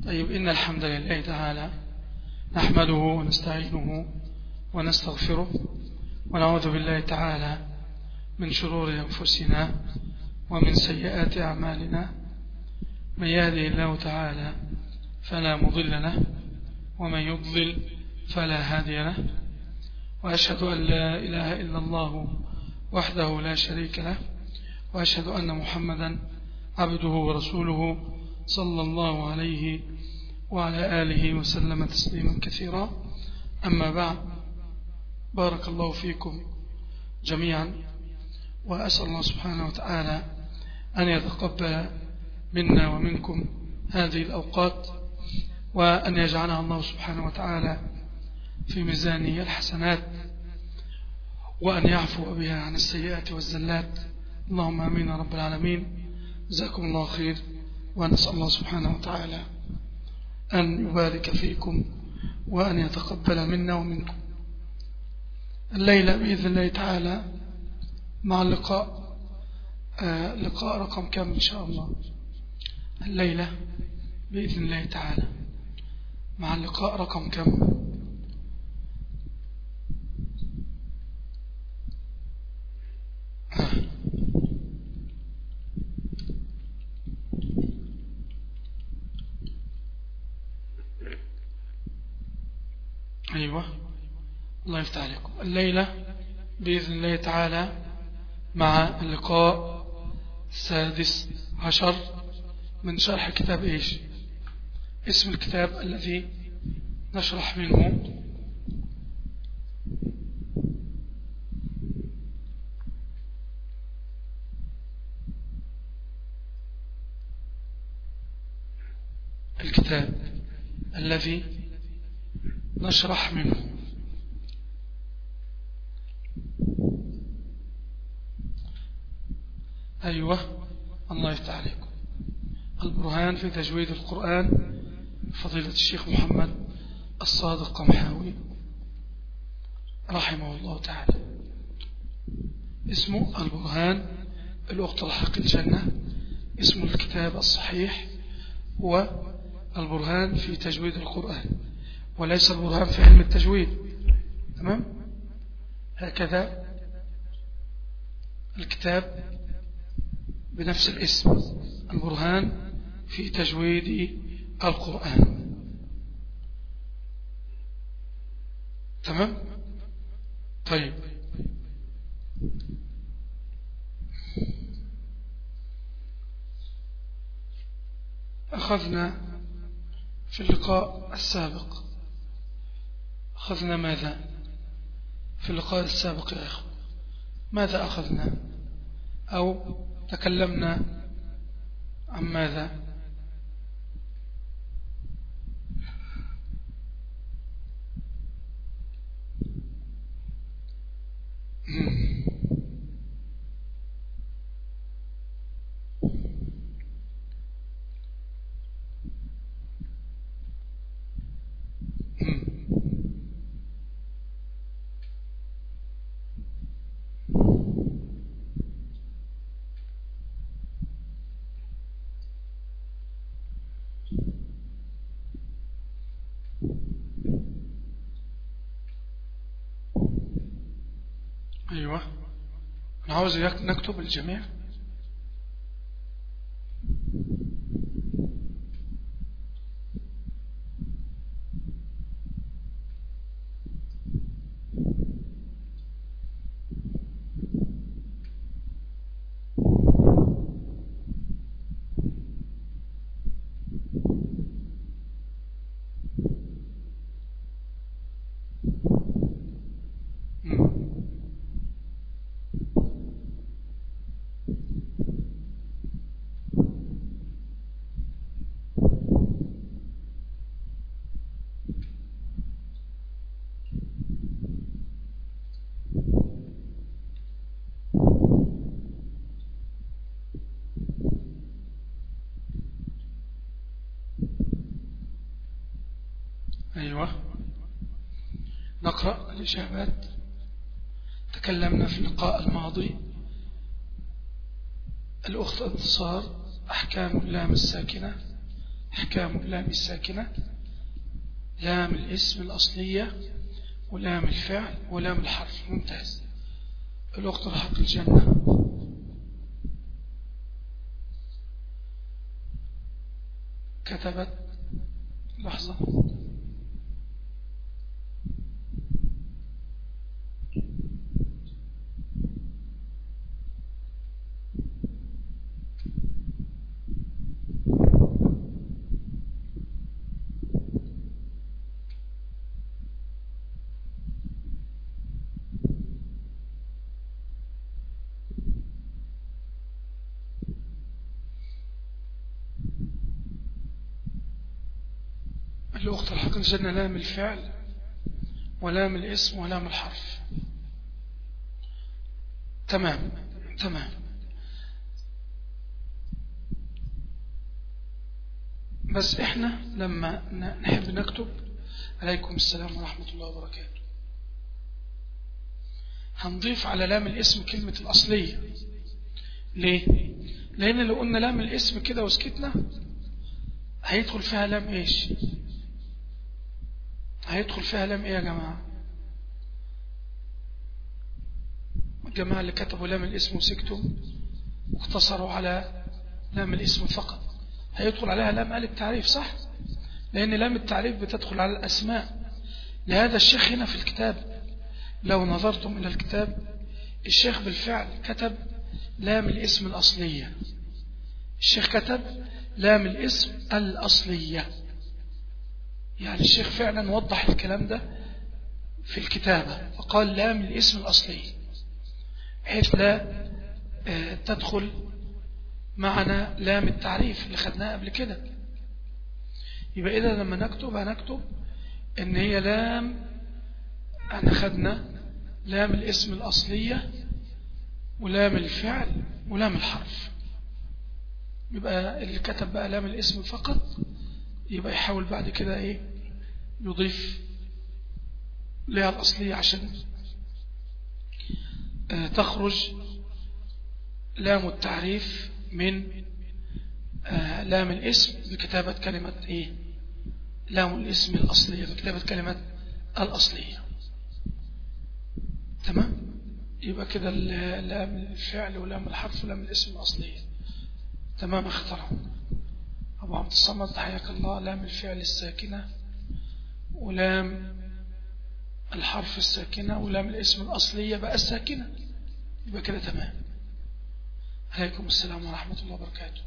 طيب إن الحمد لله تعالى نحمده ونستعينه ونستغفره ونعوذ بالله تعالى من شرور أنفسنا ومن سيئات أعمالنا من يهده الله تعالى فلا مضل له ومن يضلل فلا هادي له وأشهد أن لا إله إلا الله وحده لا شريك له وأشهد أن محمدا عبده ورسوله صلى الله عليه وعلى آله وسلم تسليما كثيرا أما بعد بارك الله فيكم جميعا وأسأل الله سبحانه وتعالى أن يتقبل منا ومنكم هذه الأوقات وأن يجعلها الله سبحانه وتعالى في ميزان الحسنات وأن يعفو بها عن السيئات والزلات اللهم أمين رب العالمين جزاكم الله خير ونسأل الله سبحانه وتعالى أن يبارك فيكم وأن يتقبل منا ومنكم الليلة بإذن الله تعالى مع اللقاء آه لقاء رقم كم إن شاء الله الليلة بإذن الله تعالى مع اللقاء رقم كم أيوة الله يفتح عليكم الليلة بإذن الله تعالى مع اللقاء السادس عشر من شرح كتاب إيش اسم الكتاب الذي نشرح منه الكتاب الذي نشرح منه أيوة الله يفتح عليكم البرهان في تجويد القرآن فضيلة الشيخ محمد الصادق قمحاوي رحمه الله تعالى اسمه البرهان الأخت الحق الجنة اسم الكتاب الصحيح هو البرهان في تجويد القرآن وليس البرهان في علم التجويد تمام هكذا الكتاب بنفس الاسم البرهان في تجويد القرآن تمام طيب أخذنا في اللقاء السابق أخذنا ماذا في اللقاء السابق يا أخوة ماذا أخذنا أو تكلمنا عن ماذا أيوة أنا عاوز نكتب الجميع أيوة نقرأ الإجابات تكلمنا في اللقاء الماضي الأخت انتصار أحكام اللام الساكنة أحكام اللام الساكنة لام الاسم الأصلية ولام الفعل ولام الحرف ممتاز الأخت رحق الجنة كتبت لحظة الأخت الحق الجنة لام الفعل ولام الاسم ولام الحرف تمام تمام بس احنا لما نحب نكتب عليكم السلام ورحمة الله وبركاته هنضيف على لام الاسم كلمة الأصلية ليه؟ لأن لو قلنا لام الاسم كده وسكتنا هيدخل فيها لام ايش هيدخل فيها لام ايه يا جماعة الجماعة اللي كتبوا لام الاسم وسكتوا واقتصروا على لام الاسم فقط هيدخل عليها لام ألف تعريف صح لأن لام التعريف بتدخل على الأسماء لهذا الشيخ هنا في الكتاب لو نظرتم إلى الكتاب الشيخ بالفعل كتب لام الاسم الأصلية الشيخ كتب لام الاسم الأصلية يعني الشيخ فعلا وضح الكلام ده في الكتابة فقال لام الاسم الأصلي بحيث لا تدخل معنا لام التعريف اللي خدناها قبل كده يبقى إذا لما نكتب هنكتب إن هي لام احنا خدنا لام الاسم الأصلية ولام الفعل ولام الحرف يبقى اللي كتب بقى لام الاسم فقط يبقى يحاول بعد كده ايه يضيف لها الأصلية عشان اه تخرج لام التعريف من اه لام الاسم بكتابة كلمة ايه لام الاسم الأصلية بكتابة كلمة الأصلية تمام يبقى كده لام الفعل ولام الحرف ولام الاسم الأصلية تمام اخترعوا أبو عبد الصمد حياك الله لام الفعل الساكنة ولام الحرف الساكنة ولام الاسم الأصلية بقى الساكنة يبقى كده تمام عليكم السلام ورحمة الله وبركاته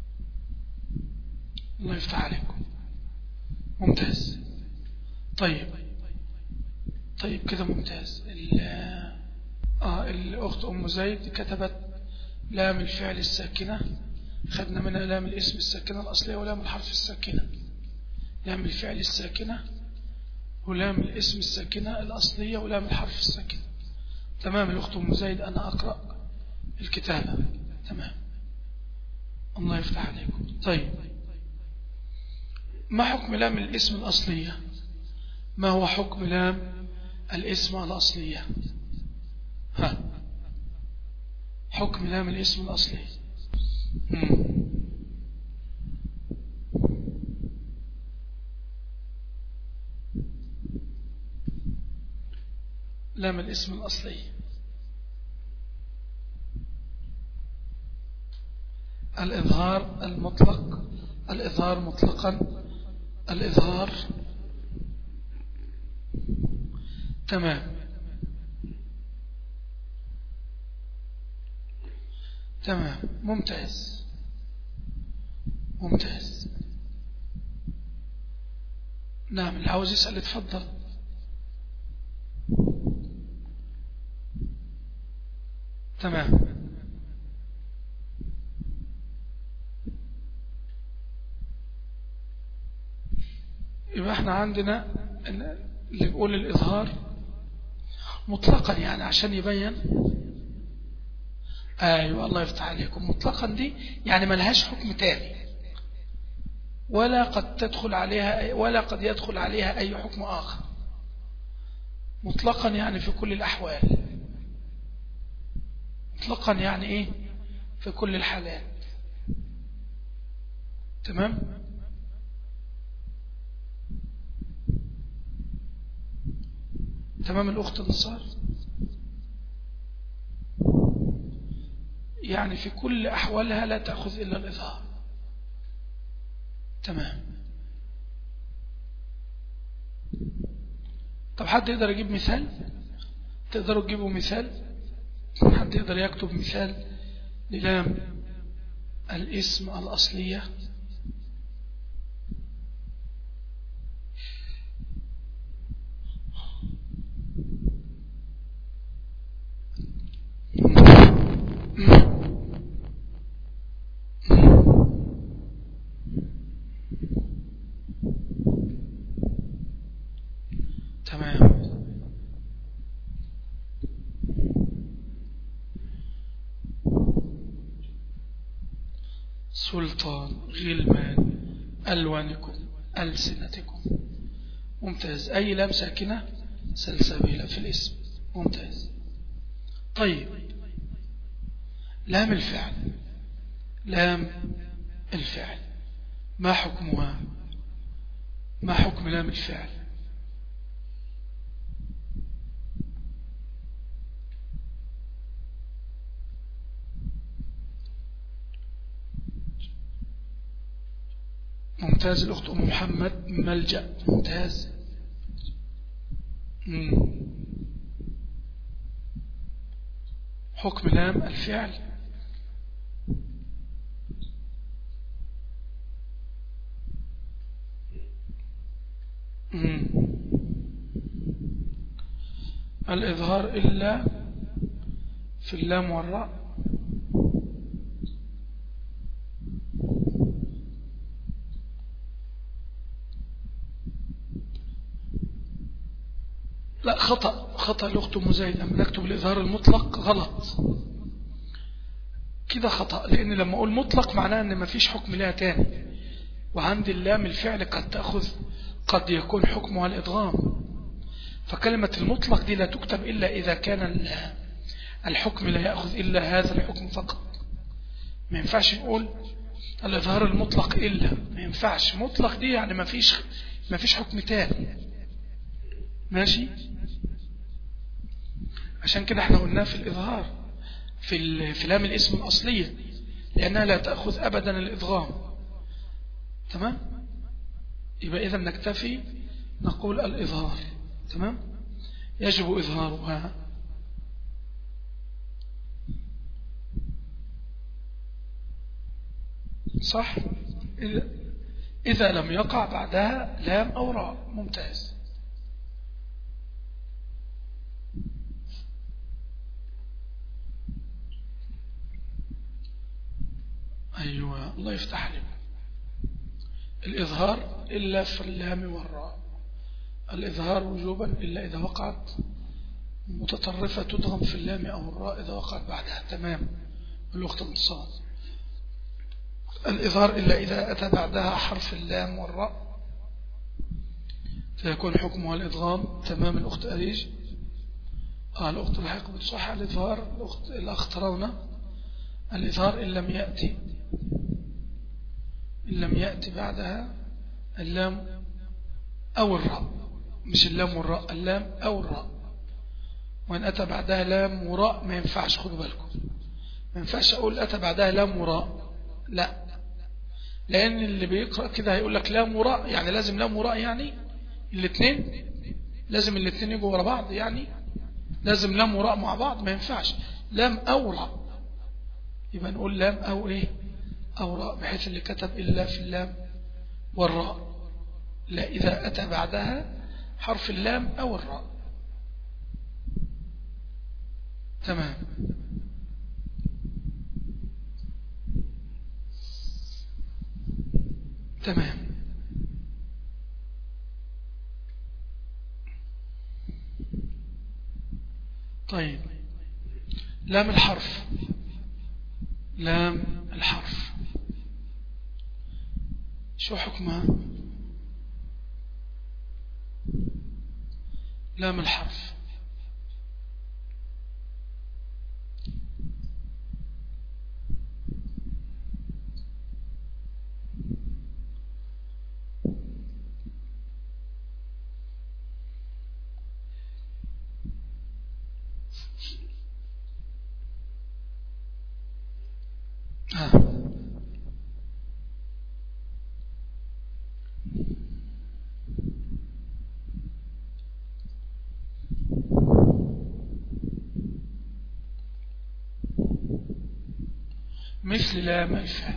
الله يفتح عليكم ممتاز طيب طيب كده ممتاز آه الأخت أم زيد كتبت لام الفعل الساكنة خدنا منها لام الاسم الساكنة الأصلية ولام الحرف الساكنة لام الفعل الساكنة ولام الاسم الساكنة الأصلية ولام الحرف الساكنة تمام الأخت أم زيد أنا أقرأ الكتابة تمام الله يفتح عليكم طيب ما حكم لام الاسم الأصلية ما هو حكم لام الاسم الأصلية ها حكم لام الاسم الأصلي لام الاسم الأصلي الإظهار المطلق الإظهار مطلقا الإظهار تمام تمام ممتاز ممتاز نعم اللي عاوز يسأل اتفضل تمام يبقى احنا عندنا اللي بيقول الإظهار مطلقا يعني عشان يبين ايوه الله يفتح عليكم مطلقا دي يعني ملهاش حكم تاني ولا قد تدخل عليها ولا قد يدخل عليها اي حكم اخر مطلقا يعني في كل الاحوال مطلقا يعني ايه في كل الحالات تمام تمام الأخت النصار يعني في كل أحوالها لا تأخذ إلا الإظهار تمام طب حد يقدر يجيب مثال تقدروا تجيبوا مثال حد يقدر يكتب مثال للام الاسم الأصلية سلطان غلمان ألوانكم ألسنتكم ممتاز أي لام ساكنة سلسبيلة في الاسم ممتاز طيب لام الفعل لام الفعل ما حكمها ما حكم لام الفعل ممتاز الأخت أم محمد ملجأ ممتاز حكم لام الفعل الإظهار إلا في اللام والراء لا خطأ خطأ الأخت مزايد لما نكتب الإظهار المطلق غلط كده خطأ لأن لما أقول مطلق معناه أن ما فيش حكم لها تاني وعند اللام الفعل قد تأخذ قد يكون حكمها الإضغام فكلمة المطلق دي لا تكتب إلا إذا كان الحكم لا يأخذ إلا هذا الحكم فقط ما ينفعش نقول الإظهار المطلق إلا ما ينفعش مطلق دي يعني ما فيش ما فيش حكم تاني ماشي عشان كده احنا قلناه في الإظهار في في لام الاسم الأصلية لأنها لا تأخذ أبدا الإضغام تمام يبقى إذا نكتفي نقول الإظهار تمام يجب إظهارها صح إذا لم يقع بعدها لام أو راء ممتاز أيوة الله يفتح لي الإظهار إلا في اللام والراء الإظهار وجوبا إلا إذا وقعت متطرفة تدغم في اللام أو الراء إذا وقعت بعدها تمام بالوقت انتصاد الإظهار إلا إذا أتى بعدها حرف اللام والراء فيكون حكمها الإضغام تمام الأخت أريج آه الأخت الحق بتصح الإظهار الأخت الأخ ترون الإظهار إن لم يأتي إن لم يأتي بعدها اللام أو الراء مش اللام والراء اللام أو الراء وإن أتى بعدها لام وراء ما ينفعش خدوا بالكم ما ينفعش أقول أتى بعدها لام وراء لا لأن اللي بيقرأ كده هيقول لك لام وراء يعني لازم لام وراء يعني الاثنين لازم الاثنين يجوا ورا بعض يعني لازم لام وراء مع بعض ما ينفعش لام أو راء يبقى نقول لام أو إيه أو راء بحيث اللي كتب إلا في اللام والراء لا إذا أتى بعدها حرف اللام أو الراء تمام تمام طيب لام الحرف لام الحرف شو حكمها لام الحرف مثل لا الفعل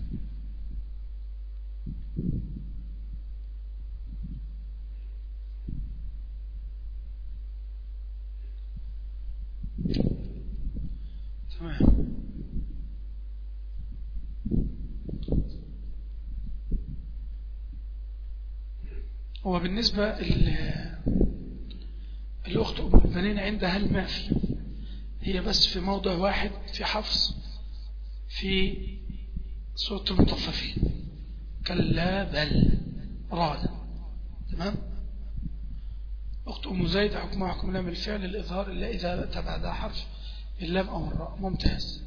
تمام هو بالنسبة الأخت أم البنين عندها المافي هي بس في موضع واحد في حفص في سورة المطففين كلا بل راد تمام أخت أم زيد حكمها حكم لام الفعل الإظهار إلا إذا تبعدها حرف اللام أو الراء ممتاز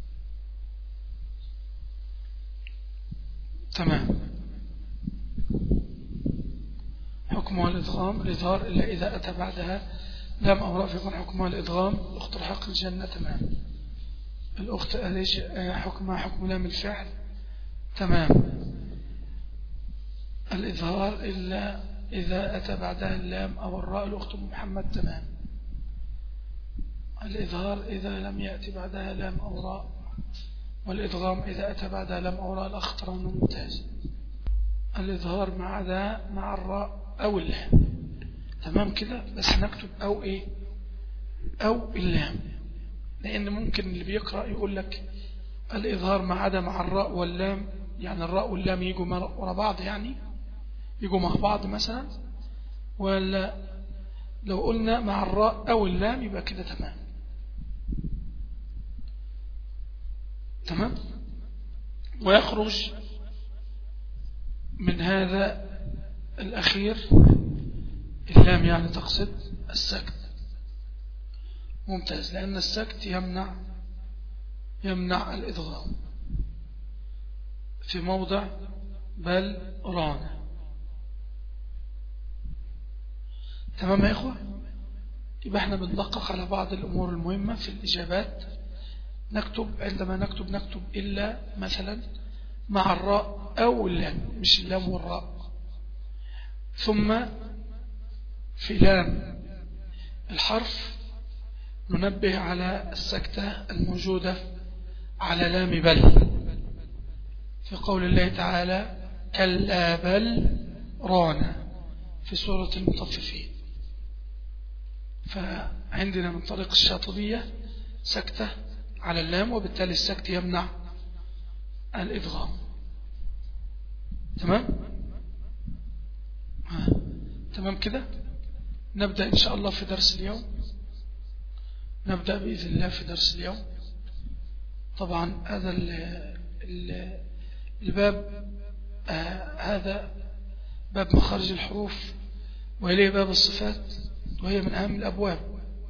تمام حكمها الإدغام الإظهار إلا إذا أتى بعدها لام أو راء فيكون حكمها الإدغام أخت الحق الجنة تمام الأخت أليش حكمها حكم لام الفعل تمام الإظهار إلا إذا أتى بعدها اللام أو الراء الأخت محمد تمام الإظهار إذا لم يأتي بعدها لام أو راء والإدغام إذا أتى بعدها لام أو راء الأخطر ممتاز الإظهار مع ذا مع الراء أو اللام تمام كده بس نكتب أو إيه أو اللام لأن ممكن اللي بيقرأ يقول لك الإظهار ما عدا مع الراء واللام يعني الراء واللام يجوا ورا بعض يعني يجوا مع بعض مثلا ولا لو قلنا مع الراء أو اللام يبقى كده تمام تمام ويخرج من هذا الأخير اللام يعني تقصد السكت ممتاز لأن السكت يمنع يمنع الإضغام في موضع بل رانا تمام يا إخوة يبقى احنا بندقق على بعض الأمور المهمة في الإجابات نكتب عندما نكتب نكتب إلا مثلا مع الراء أو اللام مش اللام والراء ثم في لام الحرف ننبه على السكتة الموجودة على لام بل في قول الله تعالى كلا بل رانا في سورة المطففين فعندنا من طريق الشاطبية سكتة على اللام وبالتالي السكت يمنع الإدغام تمام تمام كده نبدأ إن شاء الله في درس اليوم نبدأ بإذن الله في درس اليوم طبعا هذا الباب آه هذا باب مخارج الحروف وإليه باب الصفات وهي من أهم الأبواب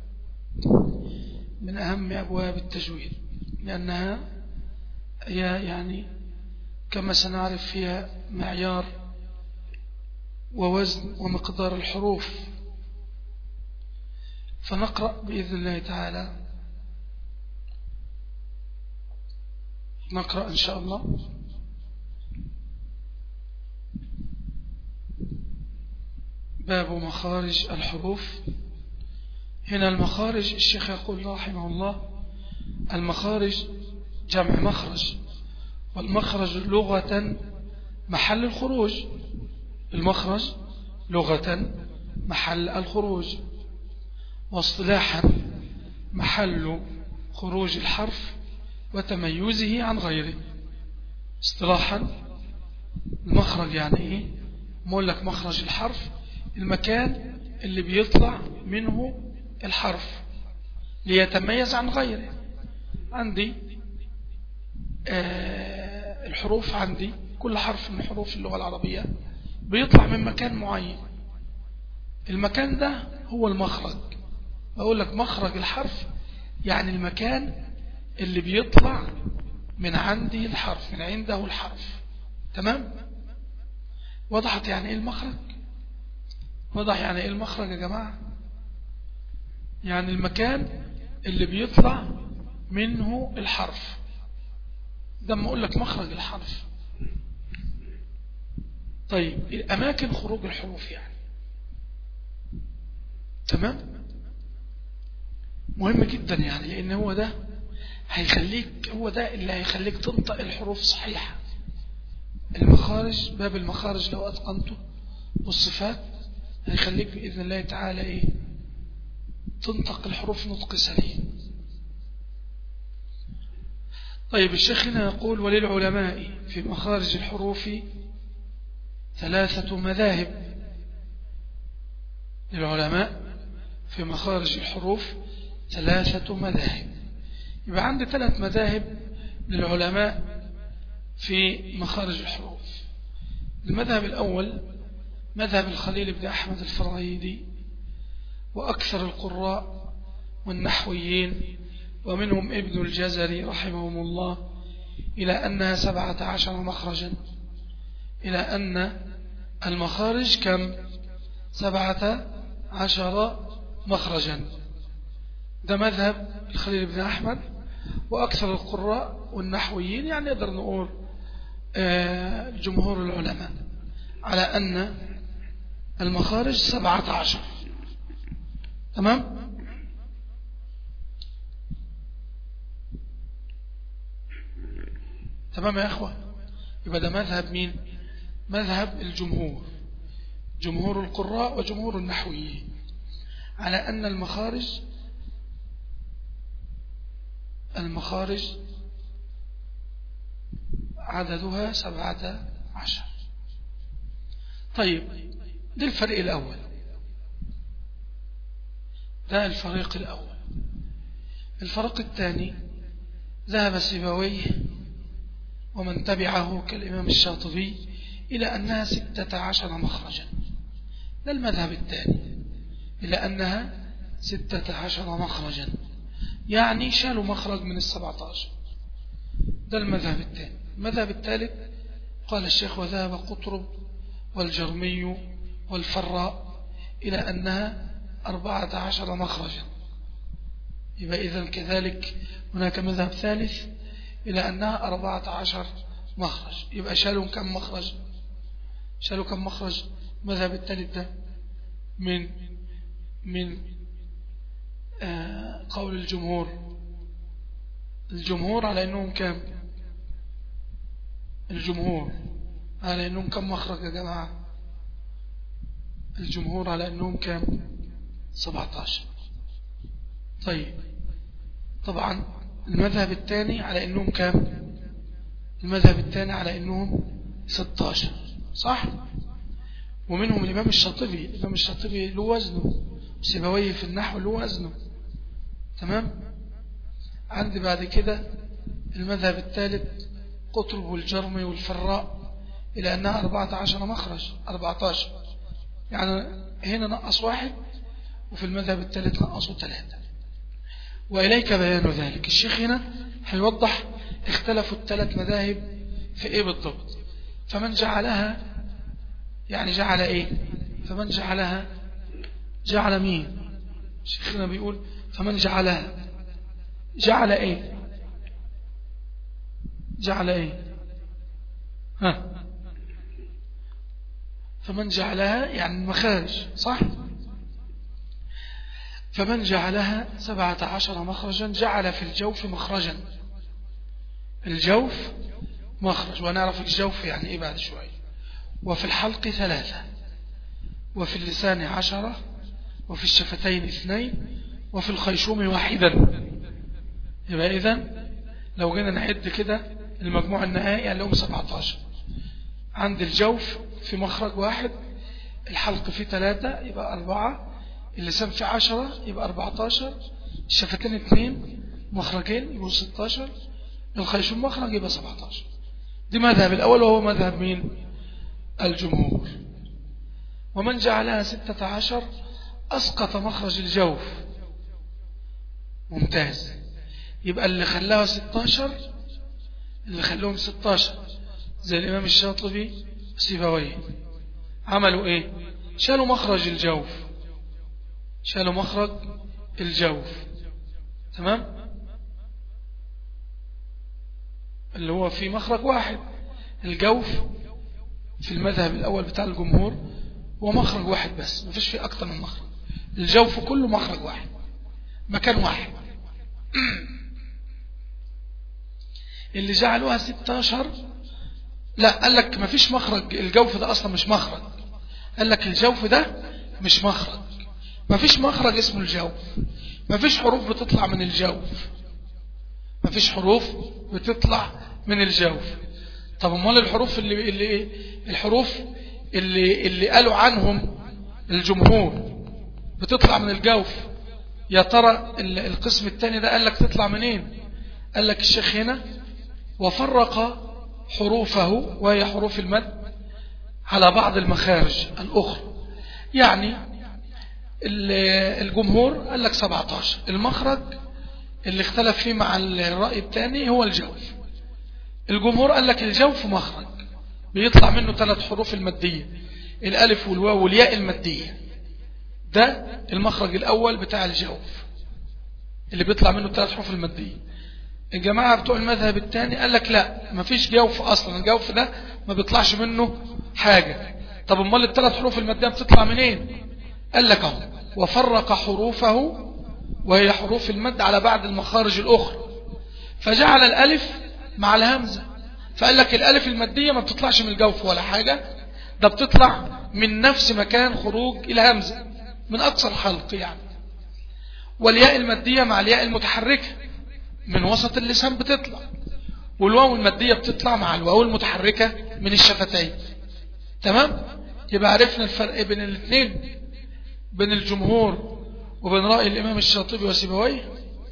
من أهم أبواب التجويد لأنها هي يعني كما سنعرف فيها معيار ووزن ومقدار الحروف فنقرأ بإذن الله تعالى نقرأ إن شاء الله باب مخارج الحروف هنا المخارج الشيخ يقول رحمه الله المخارج جمع مخرج والمخرج لغة محل الخروج المخرج لغة محل الخروج واصطلاحا محل خروج الحرف وتميزه عن غيره اصطلاحا المخرج يعني ايه مقول لك مخرج الحرف المكان اللي بيطلع منه الحرف ليتميز عن غيره عندي آه الحروف عندي كل حرف من حروف اللغة العربية بيطلع من مكان معين المكان ده هو المخرج أقول لك مخرج الحرف يعني المكان اللي بيطلع من عندي الحرف من عنده الحرف تمام وضحت يعني ايه المخرج وضح يعني ايه المخرج يا جماعة يعني المكان اللي بيطلع منه الحرف ده ما أقول لك مخرج الحرف طيب أماكن خروج الحروف يعني تمام مهم جدا يعني لأن هو ده هيخليك هو ده اللي هيخليك تنطق الحروف صحيحة المخارج باب المخارج لو أتقنته والصفات هيخليك بإذن الله تعالى إيه تنطق الحروف نطق سليم طيب الشيخ هنا يقول وللعلماء في مخارج الحروف ثلاثة مذاهب للعلماء في مخارج الحروف ثلاثة مذاهب يبقى عندي ثلاث مذاهب للعلماء في مخارج الحروف المذهب الأول مذهب الخليل بن أحمد الفرايدي وأكثر القراء والنحويين ومنهم ابن الجزري رحمهم الله إلى أنها سبعة عشر مخرجا إلى أن المخارج كم سبعة عشر مخرجا ده مذهب الخليل بن أحمد وأكثر القراء والنحويين يعني نقدر نقول آه، جمهور العلماء على أن المخارج سبعة عشر تمام تمام يا أخوة يبقى ده مذهب مين مذهب الجمهور جمهور القراء وجمهور النحويين على أن المخارج المخارج عددها سبعة عشر طيب ده الفريق الأول ده الفريق الأول الفريق الثاني ذهب سيبويه ومن تبعه كالإمام الشاطبي إلى أنها ستة عشر مخرجا ده المذهب الثاني إلى أنها ستة عشر مخرجا يعني شالوا مخرج من السبعة عشر ده المذهب الثاني المذهب الثالث قال الشيخ وذهب قطرب والجرمي والفراء إلى أنها أربعة عشر مخرجا يبقى إذن كذلك هناك مذهب ثالث إلى أنها أربعة عشر مخرج يبقى شالوا كم مخرج شالوا كم مخرج مذهب الثالث ده من من آه قول الجمهور الجمهور على أنهم كم الجمهور على أنهم كم مخرج يا جماعة الجمهور على أنهم كم 17 طيب طبعا المذهب الثاني على أنهم كم المذهب الثاني على أنهم 16 صح ومنهم الإمام الشاطبي الإمام الشاطبي له وزنه سيبويه في النحو له وزنه تمام عندي بعد كده المذهب الثالث قطرب والجرمي والفراء إلى أنها 14 مخرج 14 يعني هنا نقص واحد وفي المذهب الثالث نقصوا ثلاثة وإليك بيان ذلك الشيخ هنا هيوضح اختلفوا الثلاث مذاهب في ايه بالضبط فمن جعلها يعني جعل ايه فمن جعلها جعل مين شيخنا بيقول فمن جعلها جعل ايه جعل ايه ها فمن جعلها يعني المخارج صح فمن جعلها سبعة عشر مخرجا جعل في الجوف مخرجا الجوف مخرج ونعرف الجوف يعني ايه بعد شوية وفي الحلق ثلاثة وفي اللسان عشرة وفي الشفتين اثنين وفي الخيشوم واحدا يبقى إذن لو جينا نعد كده المجموع النهائي اللي هم 17 عند الجوف في مخرج واحد الحلق فيه ثلاثة يبقى أربعة اللسان فيه عشرة يبقى أربعتاشر الشفتين اثنين مخرجين يبقوا ستاشر الخيشوم مخرج يبقى سبعتاشر دي مذهب الأول وهو مذهب مين الجمهور ومن جعلها ستة عشر أسقط مخرج الجوف ممتاز يبقى اللي خلاها ستاشر اللي خلوهم ستاشر زي الإمام الشاطبي سيبويه عملوا إيه شالوا مخرج الجوف شالوا مخرج الجوف تمام اللي هو في مخرج واحد الجوف في المذهب الأول بتاع الجمهور هو مخرج واحد بس ما فيش فيه أكتر من مخرج الجوف كله مخرج واحد مكان واحد اللي جعلوها 16 لا قال لك ما فيش مخرج الجوف ده أصلا مش مخرج قال لك الجوف ده مش مخرج ما فيش مخرج اسمه الجوف ما فيش حروف بتطلع من الجوف ما فيش حروف بتطلع من الجوف طب امال الحروف اللي اللي ايه الحروف اللي اللي قالوا عنهم الجمهور بتطلع من الجوف يا ترى القسم الثاني ده قال لك تطلع منين قال لك الشيخ هنا وفرق حروفه وهي حروف المد على بعض المخارج الأخرى يعني الجمهور قال لك 17 المخرج اللي اختلف فيه مع الرأي الثاني هو الجوف الجمهور قال لك الجوف مخرج بيطلع منه ثلاث حروف المادية الألف والواو والياء المادية ده المخرج الأول بتاع الجوف اللي بيطلع منه ثلاث حروف المادية الجماعة بتوع المذهب الثاني قال لك لا مفيش جوف أصلا الجوف ده ما بيطلعش منه حاجة طب امال الثلاث حروف المادية بتطلع منين قال لك اهو وفرق حروفه وهي حروف المد على بعض المخارج الأخرى فجعل الألف مع الهمزة فقال لك الألف المادية ما بتطلعش من الجوف ولا حاجة ده بتطلع من نفس مكان خروج الهمزة من أقصى الحلق يعني والياء المادية مع الياء المتحركة من وسط اللسان بتطلع والواو المادية بتطلع مع الواو المتحركة من الشفتين تمام يبقى عرفنا الفرق بين الاثنين بين الجمهور وبين رأي الإمام الشاطبي وسيبويه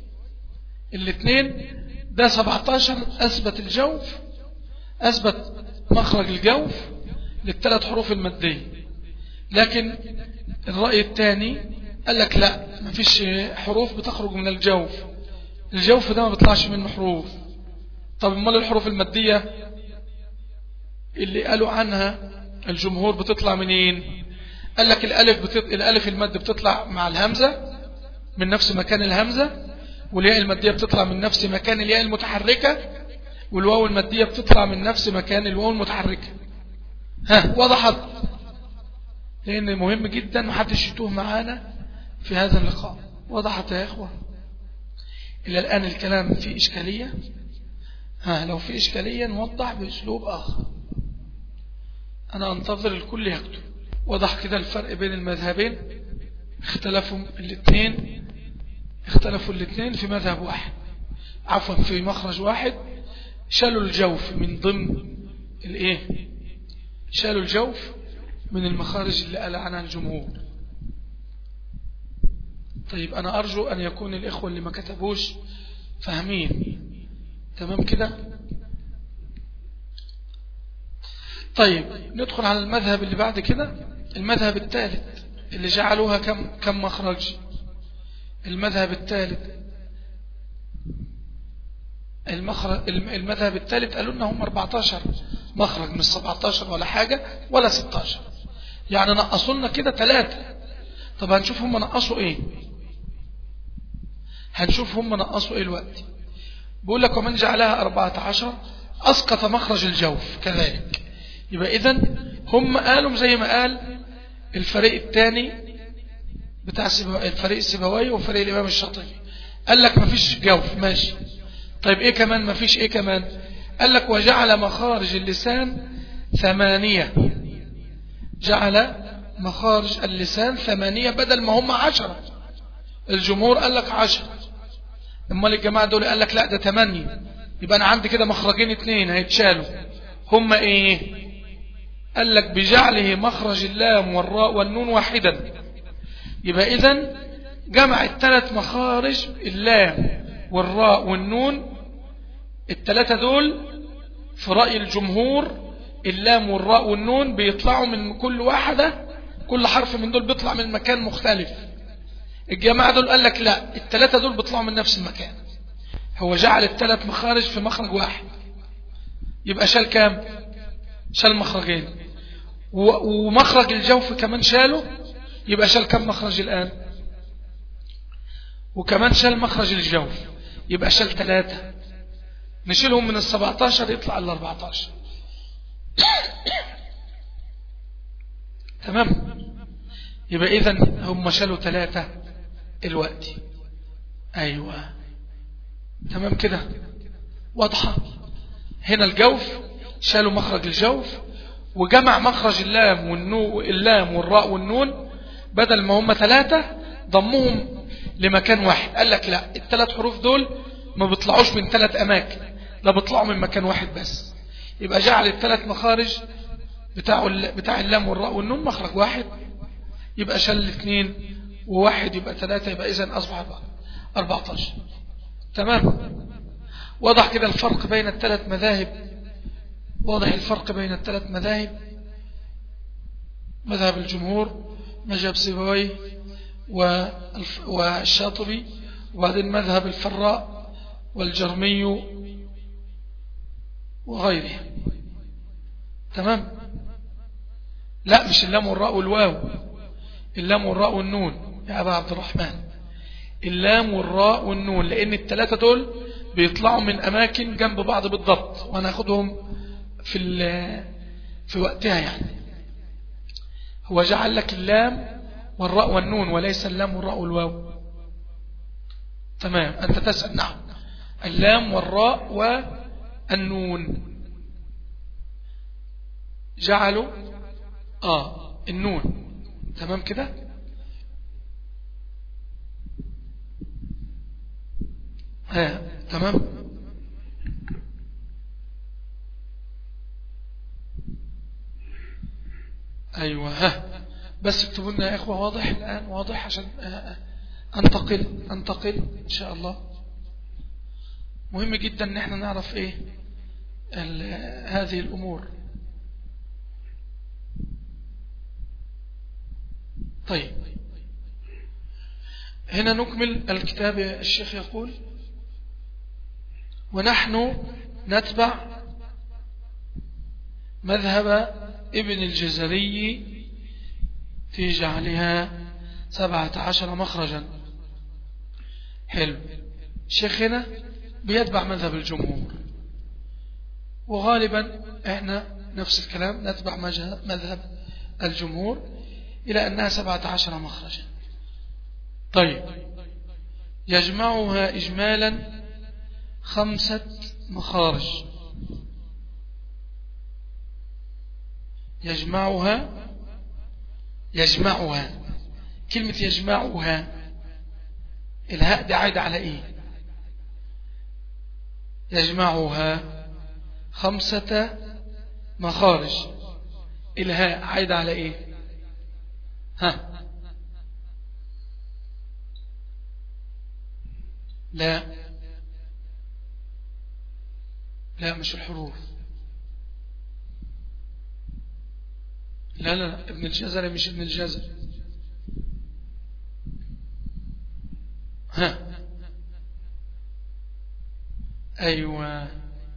الاثنين ده 17 أثبت الجوف أثبت مخرج الجوف للثلاث حروف المادية لكن الرأي الثاني قال لك لا ما فيش حروف بتخرج من الجوف الجوف ده ما بيطلعش منه حروف طب امال الحروف المادية اللي قالوا عنها الجمهور بتطلع منين قال لك الالف بتط... الالف المد بتطلع مع الهمزة من نفس مكان الهمزة والياء المادية بتطلع من نفس مكان الياء المتحركة والواو المادية بتطلع من نفس مكان الواو المتحركة ها وضحت لأن مهم جدا محدش يتوه معانا في هذا اللقاء وضحت يا إخوة إلى الآن الكلام فيه إشكالية ها لو في إشكالية نوضح بأسلوب آخر أنا أنتظر الكل يكتب وضح كده الفرق بين المذهبين اختلفوا الاثنين اختلفوا الاثنين في مذهب واحد عفوا في مخرج واحد شالوا الجوف من ضمن الايه شالوا الجوف من المخارج اللي قال عنها الجمهور طيب أنا أرجو أن يكون الإخوة اللي ما كتبوش فاهمين تمام كده طيب ندخل على المذهب اللي بعد كده المذهب الثالث اللي جعلوها كم كم مخرج المذهب الثالث المخرج المذهب الثالث قالوا لنا 14 مخرج مش 17 ولا حاجة ولا 16 يعني نقصوا لنا كده ثلاثة طب هنشوف هم نقصوا ايه هنشوف هم نقصوا ايه الوقت بيقول لك ومن جعلها 14 أسقط مخرج الجوف كذلك يبقى إذن هم قالوا زي ما قال الفريق الثاني بتاع الفريق السبوي وفريق الإمام الشاطبي قال لك مفيش جوف ماشي طيب إيه كمان مفيش إيه كمان قال لك وجعل مخارج اللسان ثمانية جعل مخارج اللسان ثمانية بدل ما هم عشرة الجمهور قال لك عشرة امال الجماعة دول قال لك لا ده ثمانية يبقى أنا عندي كده مخرجين اثنين هيتشالوا هم إيه قال لك بجعله مخرج اللام والراء والنون واحدا يبقى إذن جمع الثلاث مخارج اللام والراء والنون الثلاثة دول في رأي الجمهور اللام والراء والنون بيطلعوا من كل واحدة كل حرف من دول بيطلع من مكان مختلف الجماعة دول قال لك لا الثلاثة دول بيطلعوا من نفس المكان هو جعل الثلاث مخارج في مخرج واحد يبقى شال كام شال مخرجين ومخرج الجوف كمان شاله يبقى شال كم مخرج الآن وكمان شال مخرج الجوف يبقى شال ثلاثة نشيلهم من السبعتاشر يطلع الاربعتاشر تمام يبقى إذا هم شالوا ثلاثة الوقت أيوة تمام كده واضحة هنا الجوف شالوا مخرج الجوف وجمع مخرج اللام والنو اللام والراء والنون بدل ما هم ثلاثة ضمهم لمكان واحد قال لك لا الثلاث حروف دول ما بيطلعوش من ثلاث أماكن لا بيطلعوا من مكان واحد بس يبقى جعل الثلاث مخارج بتاع بتاع اللام والراء والنون مخرج واحد يبقى شل اثنين وواحد يبقى ثلاثة يبقى إذن أصبح 14 تمام واضح كده الفرق بين الثلاث مذاهب واضح الفرق بين الثلاث مذاهب مذهب الجمهور مذهب سيبوي والشاطبي وبعدين مذهب الفراء والجرمي وغيره تمام لا مش اللام والراء والواو اللام والراء والنون يا أبا عبد الرحمن اللام والراء والنون لأن الثلاثة دول بيطلعوا من أماكن جنب بعض بالضبط وهناخدهم في في وقتها يعني هو جعل لك اللام والراء والنون وليس اللام والراء والواو تمام أنت تسأل نعم اللام والراء والنون جعلوا آه النون تمام كده ها تمام أيوة ها بس اكتبوا لنا يا إخوة واضح الآن واضح عشان أنتقل أنتقل إن شاء الله مهم جدا ان احنا نعرف ايه هذه الامور طيب هنا نكمل الكتاب الشيخ يقول ونحن نتبع مذهب ابن الجزري في جعلها سبعة عشر مخرجا حلو الشيخ هنا بيتبع مذهب الجمهور وغالبا احنا نفس الكلام نتبع مذهب الجمهور إلى أنها سبعة عشر مخرجا طيب يجمعها إجمالا خمسة مخارج يجمعها يجمعها كلمة يجمعها الهاء دي عايدة على ايه يجمعها خمسة مخارج الهاء عايدة على ايه ها لا لا مش الحروف لا لا, لا. ابن الجزر مش ابن الجزر ها أيوة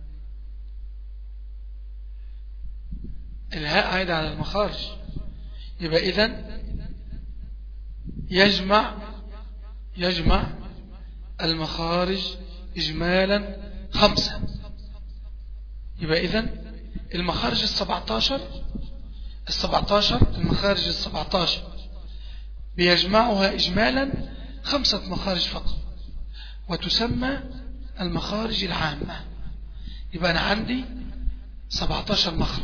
الهاء عايدة على المخارج يبقى إذن يجمع يجمع المخارج إجمالا خمسة يبقى إذن المخارج السبعتاشر السبعتاشر المخارج السبعتاشر بيجمعها إجمالا خمسة مخارج فقط وتسمى المخارج العامة يبقى أنا عندي 17 مخرج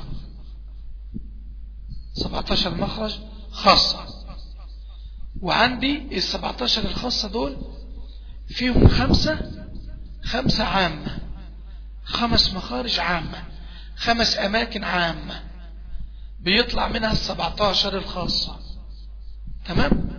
17 مخرج خاصة وعندي ال 17 الخاصة دول فيهم خمسة خمسة عامة خمس مخارج عامة خمس أماكن عامة بيطلع منها ال 17 الخاصة تمام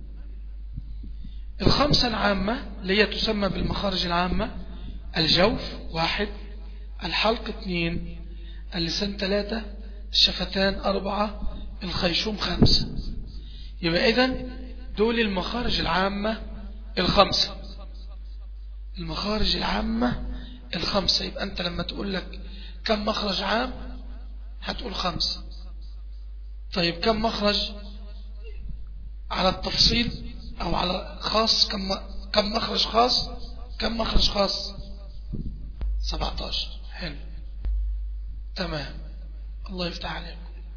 الخمسة العامة اللي هي تسمى بالمخارج العامة الجوف واحد الحلق اثنين اللسان ثلاثة الشفتان أربعة الخيشوم خمسة يبقى إذن دول المخارج العامة الخمسة المخارج العامة الخمسة يبقى أنت لما تقول لك كم مخرج عام هتقول خمسة طيب كم مخرج على التفصيل أو على خاص كم كم مخرج خاص كم مخرج خاص 17 حلو تمام الله يفتح عليكم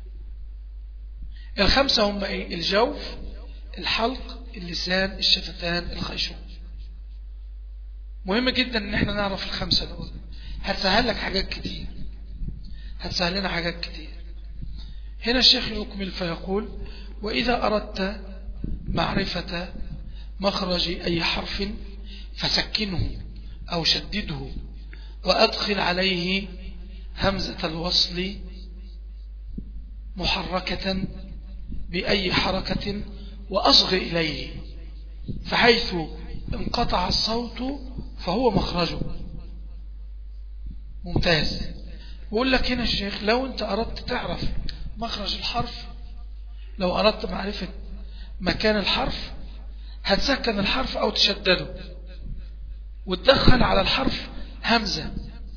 الخمسة هم ايه الجوف الحلق اللسان الشفتان الخيشوم مهم جدا ان احنا نعرف الخمسة دول هتسهل لك حاجات كتير هتسهل لنا حاجات كتير هنا الشيخ يكمل فيقول وإذا أردت معرفة مخرج أي حرف فسكنه أو شدده وأدخل عليه همزة الوصل محركة بأي حركة وأصغ إليه فحيث انقطع الصوت فهو مخرجه ممتاز بقول لك هنا الشيخ لو انت أردت تعرف مخرج الحرف لو أردت معرفة مكان الحرف هتسكن الحرف أو تشدده وتدخل على الحرف همزة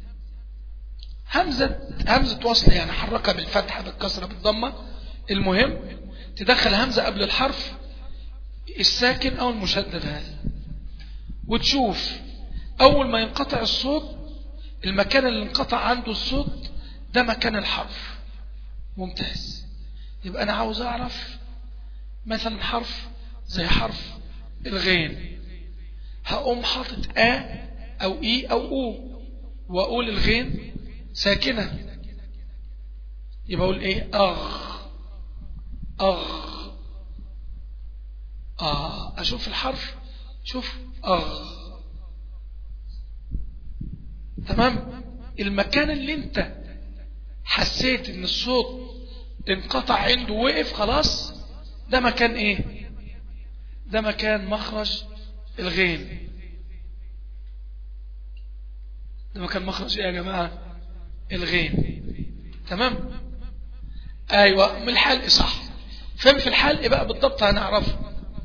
همزة همزة وصل يعني حركها بالفتحة بالكسرة بالضمة المهم تدخل همزة قبل الحرف الساكن أو المشدد هذا وتشوف أول ما ينقطع الصوت المكان اللي انقطع عنده الصوت ده مكان الحرف ممتاز يبقى أنا عاوز أعرف مثلا حرف زي حرف الغين هقوم حاطط آ أو إي أو أو وأقول الغين ساكنة يبقى أقول إيه أغ أغ آه أشوف الحرف شوف أغ تمام المكان اللي انت حسيت ان الصوت انقطع عنده وقف خلاص ده مكان ايه ده مكان مخرج الغين ده مكان مخرج ايه يا جماعة الغين تمام ايوه من الحلق صح فين في الحلق بقى بالضبط هنعرفه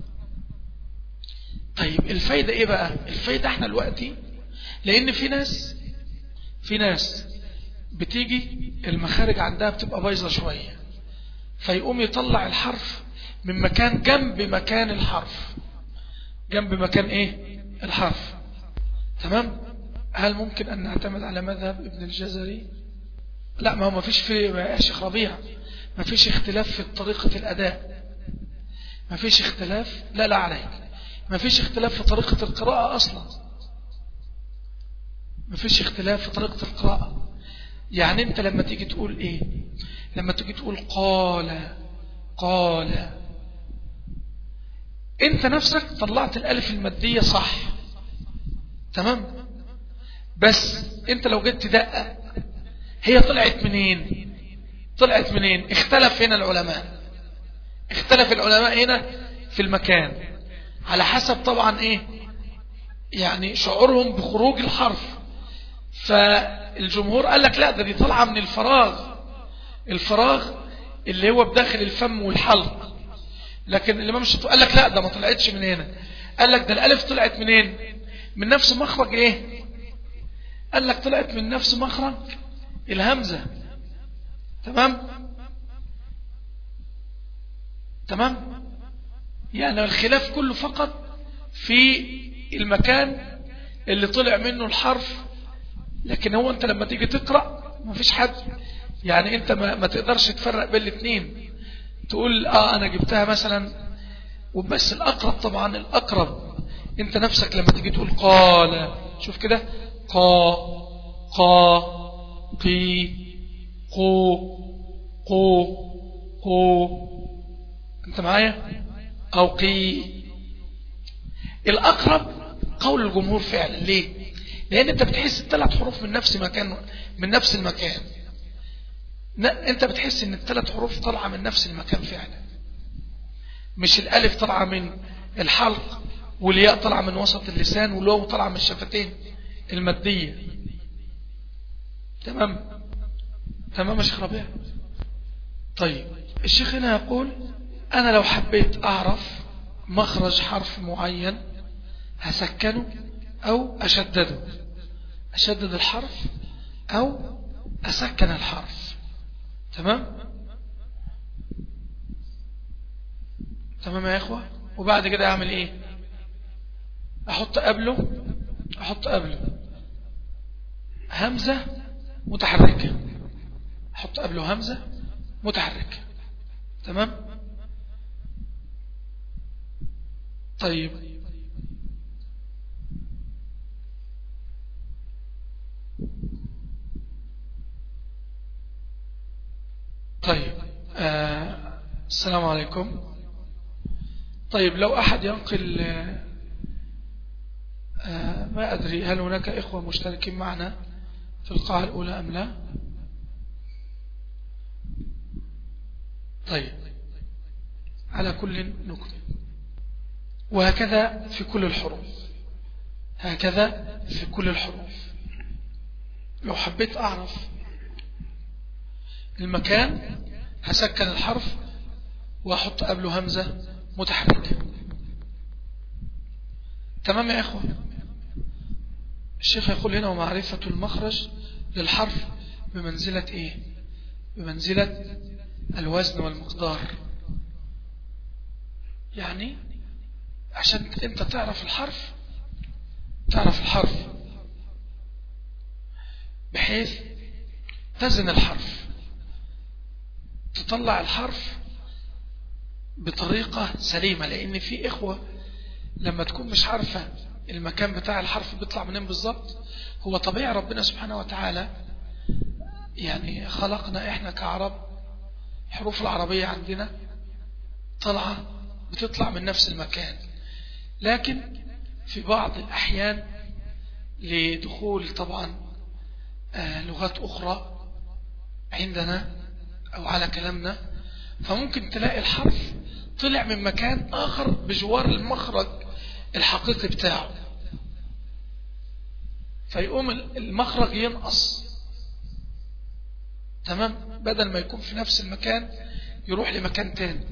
طيب الفايدة ايه بقى الفايدة احنا دلوقتي لان في ناس في ناس بتيجي المخارج عندها بتبقى بايظة شوية فيقوم يطلع الحرف من مكان جنب مكان الحرف جنب مكان ايه الحرف تمام هل ممكن ان نعتمد على مذهب ابن الجزري لا ما هو ما فيش في يا شيخ ربيع ما فيش اختلاف في طريقة الاداء ما فيش اختلاف لا لا عليك ما فيش اختلاف في طريقة القراءة اصلا ما فيش اختلاف في طريقة القراءة يعني انت لما تيجي تقول ايه لما تيجي تقول قال قال انت نفسك طلعت الالف المادية صح تمام بس انت لو جيت تدقق هي طلعت منين طلعت منين اختلف هنا العلماء اختلف العلماء هنا في المكان على حسب طبعا ايه يعني شعورهم بخروج الحرف فالجمهور قال لك لا ده دي طالعه من الفراغ الفراغ اللي هو بداخل الفم والحلق لكن الامام الشافعي قال لك لا ده ما طلعتش من هنا قال لك ده الالف طلعت منين من نفس مخرج ايه قال لك طلعت من نفس مخرج الهمزه تمام تمام يعني الخلاف كله فقط في المكان اللي طلع منه الحرف لكن هو انت لما تيجي تقرأ ما فيش حد يعني انت ما, ما تقدرش تفرق بين الاثنين تقول اه انا جبتها مثلا وبس الاقرب طبعا الاقرب انت نفسك لما تيجي تقول قال شوف كده قا قا قي قو قو قو انت معايا او قي الاقرب قول الجمهور فعلا ليه لان انت بتحس الثلاث حروف من نفس مكان من نفس المكان انت بتحس ان الثلاث حروف طالعه من نفس المكان فعلا مش الالف طالعه من الحلق والياء طالعه من وسط اللسان والواو طالعه من الشفتين الماديه تمام تمام يا شيخ ربيع طيب الشيخ هنا يقول انا لو حبيت اعرف مخرج حرف معين هسكنه او اشدده اشدد الحرف او اسكن الحرف تمام تمام يا اخوة وبعد كده اعمل ايه احط قبله احط قبله همزة متحركة أحط قبله همزة متحركة تمام طيب طيب آه السلام عليكم طيب لو أحد ينقل آه ما أدري هل هناك إخوة مشتركين معنا في القاعة الأولى أم لا طيب على كل نكتب وهكذا في كل الحروف هكذا في كل الحروف لو حبيت أعرف المكان هسكن الحرف وأحط قبله همزة متحركة تمام يا إخوة الشيخ يقول هنا ومعرفة المخرج للحرف بمنزلة إيه بمنزلة الوزن والمقدار يعني عشان انت تعرف الحرف تعرف الحرف بحيث تزن الحرف تطلع الحرف بطريقة سليمة لأن في إخوة لما تكون مش عارفة المكان بتاع الحرف بيطلع منين بالظبط هو طبيعي ربنا سبحانه وتعالى يعني خلقنا إحنا كعرب حروف العربية عندنا طلعة بتطلع من نفس المكان لكن في بعض الأحيان لدخول طبعا آه لغات أخرى عندنا أو على كلامنا فممكن تلاقي الحرف طلع من مكان آخر بجوار المخرج الحقيقي بتاعه فيقوم المخرج ينقص تمام بدل ما يكون في نفس المكان يروح لمكان تاني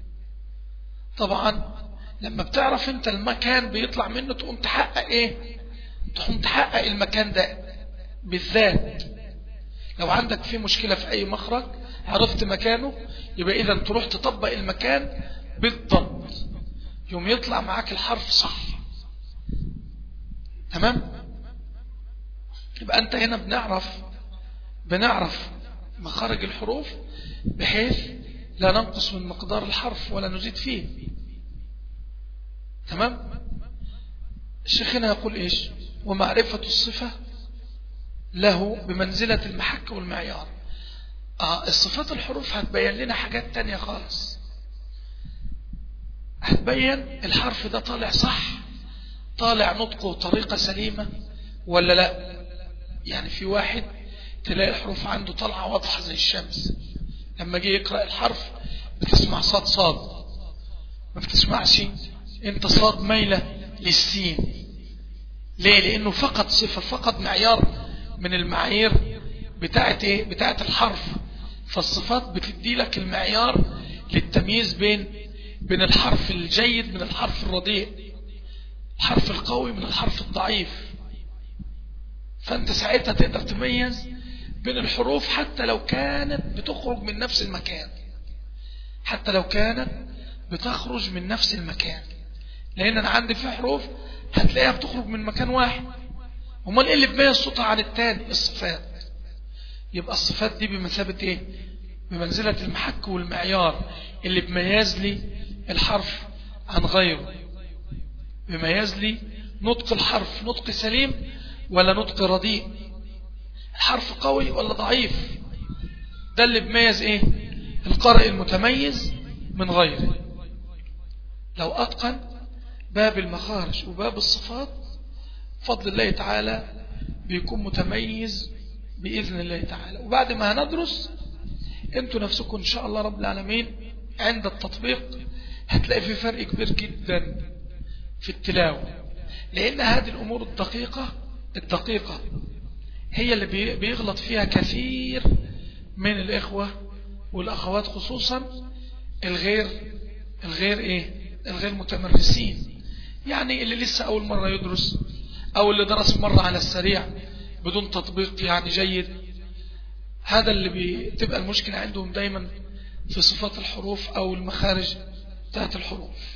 طبعا لما بتعرف انت المكان بيطلع منه تقوم تحقق ايه تقوم تحقق المكان ده بالذات لو عندك في مشكلة في اي مخرج عرفت مكانه يبقى اذا تروح تطبق المكان بالضبط يوم يطلع معاك الحرف صح تمام يبقى انت هنا بنعرف بنعرف مخارج الحروف بحيث لا ننقص من مقدار الحرف ولا نزيد فيه تمام الشيخ هنا يقول ايش ومعرفة الصفة له بمنزلة المحك والمعيار آه الصفات الحروف هتبين لنا حاجات تانية خالص هتبين الحرف ده طالع صح طالع نطقه طريقة سليمة ولا لا يعني في واحد تلاقي الحروف عنده طالعة واضحة زي الشمس لما جه يقرأ الحرف بتسمع صاد صاد ما بتسمعش انت صاد ميلة للسين ليه لانه فقط صفة فقط معيار من المعايير بتاعت ايه بتاعت الحرف فالصفات بتدي لك المعيار للتمييز بين بين الحرف الجيد من الحرف الرديء الحرف القوي من الحرف الضعيف فانت ساعتها تقدر تميز بين الحروف حتى لو كانت بتخرج من نفس المكان حتى لو كانت بتخرج من نفس المكان لان انا عندي في حروف هتلاقيها بتخرج من مكان واحد امال ايه اللي بيميز صوتها عن التاني الصفات يبقى الصفات دي بمثابة ايه بمنزلة المحك والمعيار اللي بميز لي الحرف عن غيره بميز لي نطق الحرف نطق سليم ولا نطق رديء الحرف قوي ولا ضعيف ده اللي بميز ايه القارئ المتميز من غيره لو اتقن باب المخارج وباب الصفات فضل الله تعالى بيكون متميز بإذن الله تعالى وبعد ما هندرس انتوا نفسكم ان شاء الله رب العالمين عند التطبيق هتلاقي في فرق كبير جدا في التلاوة لان هذه الامور الدقيقة الدقيقة هي اللي بيغلط فيها كثير من الاخوة والاخوات خصوصا الغير الغير ايه الغير متمرسين يعني اللي لسه اول مرة يدرس او اللي درس مرة على السريع بدون تطبيق يعني جيد هذا اللي بتبقى المشكلة عندهم دايما في صفات الحروف او المخارج بتاعت الحروف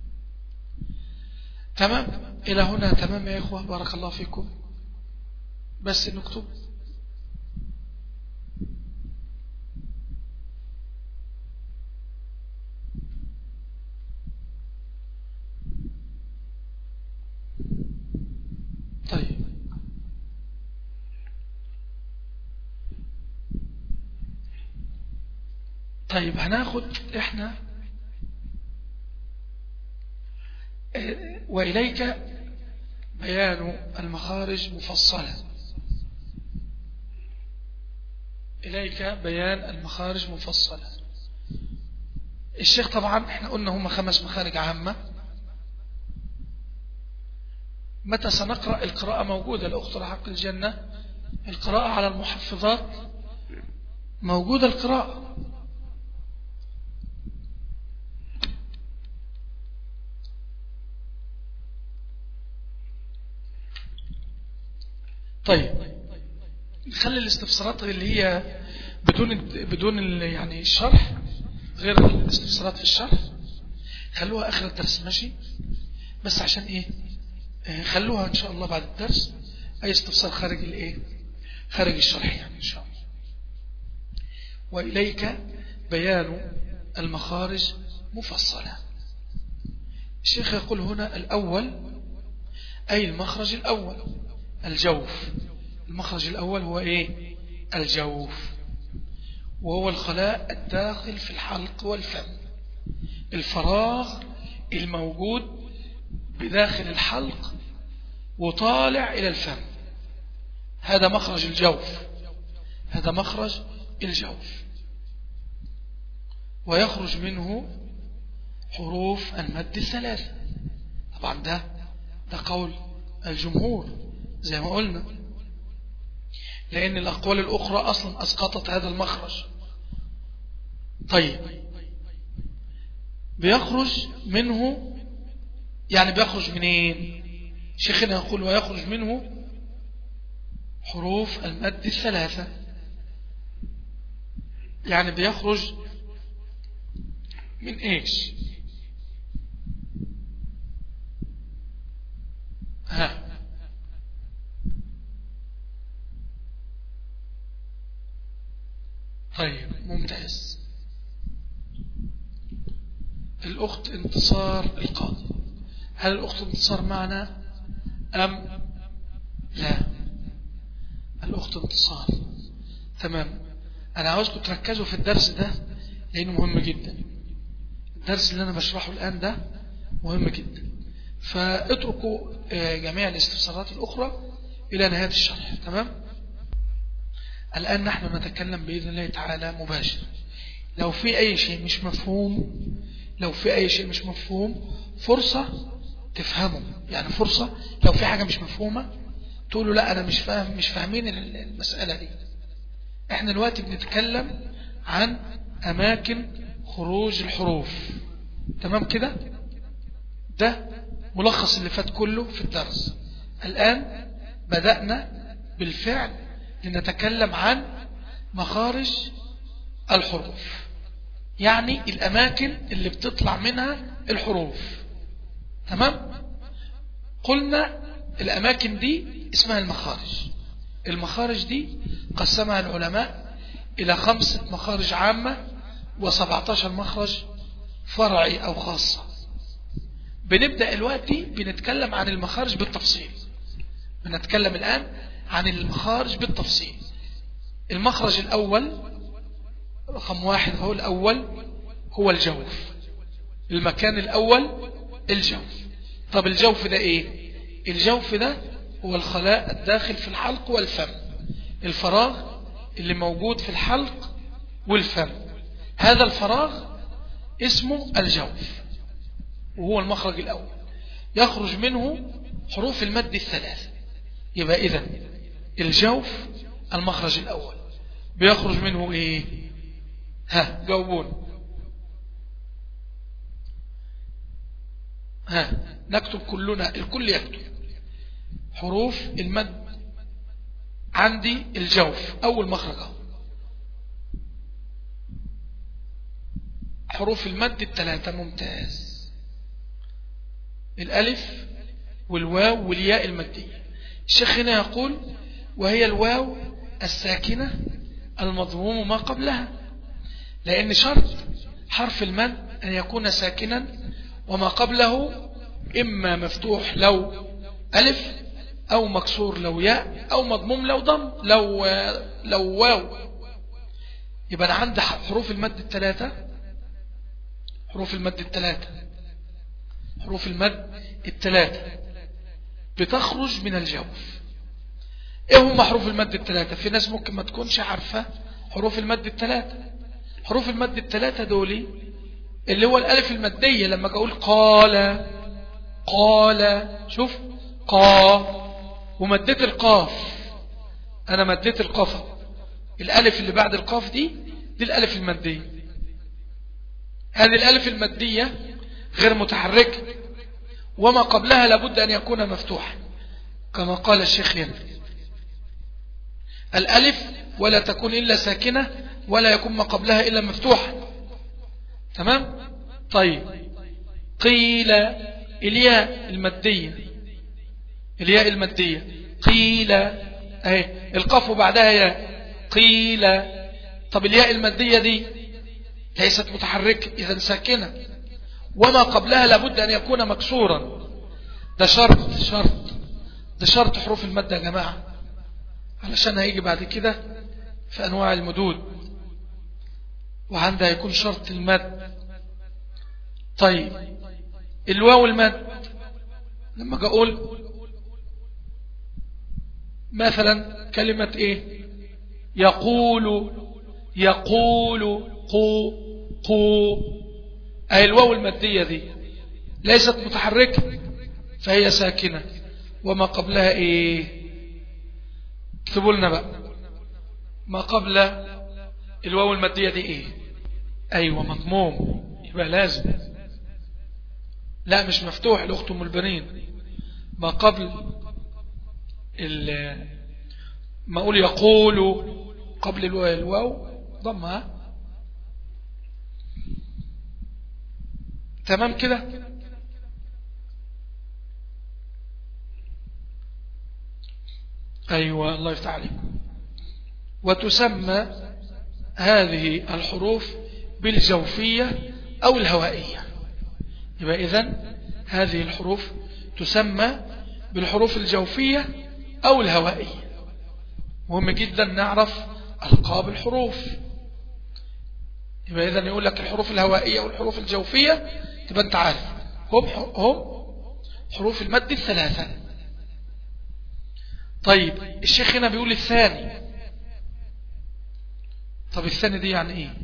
تمام الى هنا تمام يا اخوة بارك الله فيكم بس نكتب طيب طيب هناخد احنا آه، وإليك بيان المخارج مفصلة إليك بيان المخارج مفصلة الشيخ طبعا احنا قلنا هم خمس مخارج عامة متى سنقرأ القراءة موجودة الأخت حق الجنة القراءة على المحفظات موجودة القراءة طيب نخلي الاستفسارات اللي هي بدون بدون يعني الشرح غير الاستفسارات في الشرح خلوها اخر الدرس ماشي بس عشان ايه آه، خلوها ان شاء الله بعد الدرس اي استفسار خارج الايه خارج الشرح يعني ان شاء الله واليك بيان المخارج مفصلة الشيخ يقول هنا الاول اي المخرج الاول الجوف المخرج الأول هو إيه الجوف وهو الخلاء الداخل في الحلق والفم الفراغ الموجود بداخل الحلق وطالع إلى الفم هذا مخرج الجوف هذا مخرج الجوف ويخرج منه حروف المد الثلاثة طبعا ده ده قول الجمهور زي ما قلنا لأن الأقوال الأخرى أصلا أسقطت هذا المخرج طيب بيخرج منه يعني بيخرج منين شيخنا يقول ويخرج منه حروف المد الثلاثة يعني بيخرج من ايش ها طيب ممتاز الأخت انتصار القاضي هل الأخت انتصار معنا أم لا الأخت انتصار تمام أنا عاوزكم تركزوا في الدرس ده لأنه مهم جدا الدرس اللي أنا بشرحه الآن ده مهم جدا فاتركوا آه، جميع الاستفسارات الأخرى إلى نهاية الشرح تمام الآن نحن نتكلم بإذن الله تعالى مباشر لو في أي شيء مش مفهوم لو في أي شيء مش مفهوم فرصة تفهمه يعني فرصة لو في حاجة مش مفهومة تقولوا لا أنا مش فاهم مش فاهمين المسألة دي احنا دلوقتي بنتكلم عن أماكن خروج الحروف تمام كده ده ملخص اللي فات كله في الدرس الآن بدأنا بالفعل لنتكلم عن مخارج الحروف يعني الأماكن اللي بتطلع منها الحروف تمام قلنا الأماكن دي اسمها المخارج المخارج دي قسمها العلماء إلى خمسة مخارج عامة و17 مخرج فرعي أو خاصة بنبدأ الوقت بنتكلم عن المخارج بالتفصيل بنتكلم الآن عن المخارج بالتفصيل المخرج الأول رقم واحد هو الأول هو الجوف المكان الأول الجوف طب الجوف ده إيه الجوف ده هو الخلاء الداخل في الحلق والفم الفراغ اللي موجود في الحلق والفم هذا الفراغ اسمه الجوف وهو المخرج الأول يخرج منه حروف المد الثلاث يبقى إذن الجوف المخرج الأول بيخرج منه إيه ها جاوبون ها نكتب كلنا الكل يكتب حروف المد عندي الجوف أول مخرج حروف المد الثلاثة ممتاز الألف والواو والياء المادية الشيخ هنا يقول وهي الواو الساكنة المضموم ما قبلها لأن شرط حرف المد أن يكون ساكنا وما قبله إما مفتوح لو ألف أو مكسور لو ياء أو مضموم لو ضم لو, لو واو يبقى عند حروف المد الثلاثة حروف المد الثلاثة حروف المد الثلاثة بتخرج من الجوف ايه هم حروف المد الثلاثة في ناس ممكن ما تكونش عارفة حروف المد الثلاثة حروف المد الثلاثة دولي اللي هو الالف المادية لما اقول قال قال شوف قا ومديت القاف انا مديت القاف الالف اللي بعد القاف دي دي الالف المادية هذه الالف المادية غير متحركة وما قبلها لابد ان يكون مفتوحا كما قال الشيخ هنا الالف ولا تكون الا ساكنة ولا يكون ما قبلها الا مفتوحا تمام طيب قيل الياء المادية الياء المادية قيل اهي القاف بعدها ياء قيل طب الياء المادية دي ليست متحركة إذا ساكنة وما قبلها لابد أن يكون مكسورا ده شرط شرط ده شرط حروف المادة يا جماعة علشان هيجي بعد كده في أنواع المدود وعندها يكون شرط المد طيب الواو المد لما أقول مثلا كلمة ايه يقول يقول قو قو اي الواو المادية دي ليست متحركة فهي ساكنة وما قبلها ايه اكتبوا لنا بقى ما قبل الواو المادية دي ايه ايوه مضموم يبقى لازم لا مش مفتوح الاخت ام البنين ما قبل ما اقول يقول قبل الواو ضمها تمام كده أيوة الله يفتح عليك وتسمى هذه الحروف بالجوفية أو الهوائية يبقى إذن هذه الحروف تسمى بالحروف الجوفية أو الهوائية مهم جدا نعرف ألقاب الحروف يبقى إذن يقول لك الحروف الهوائية والحروف الجوفية تبقى أنت عارف هم, هم حروف المد الثلاثة طيب الشيخ هنا بيقول الثاني طب الثاني دي يعني ايه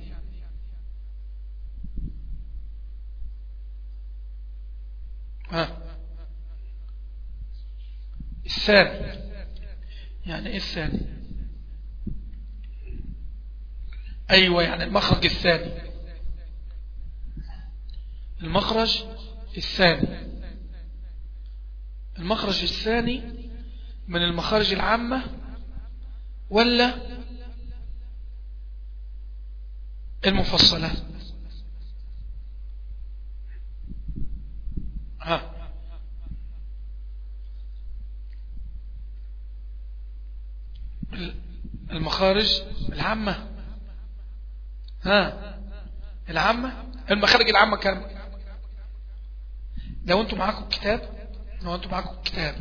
ها الثاني يعني ايه الثاني ايوه يعني المخرج الثاني المخرج الثاني المخرج الثاني من المخارج العامة ولا المفصلة ها المخارج العامة ها العامة المخارج العامة كم لو انتم معاكم كتاب لو انتم معاكم كتاب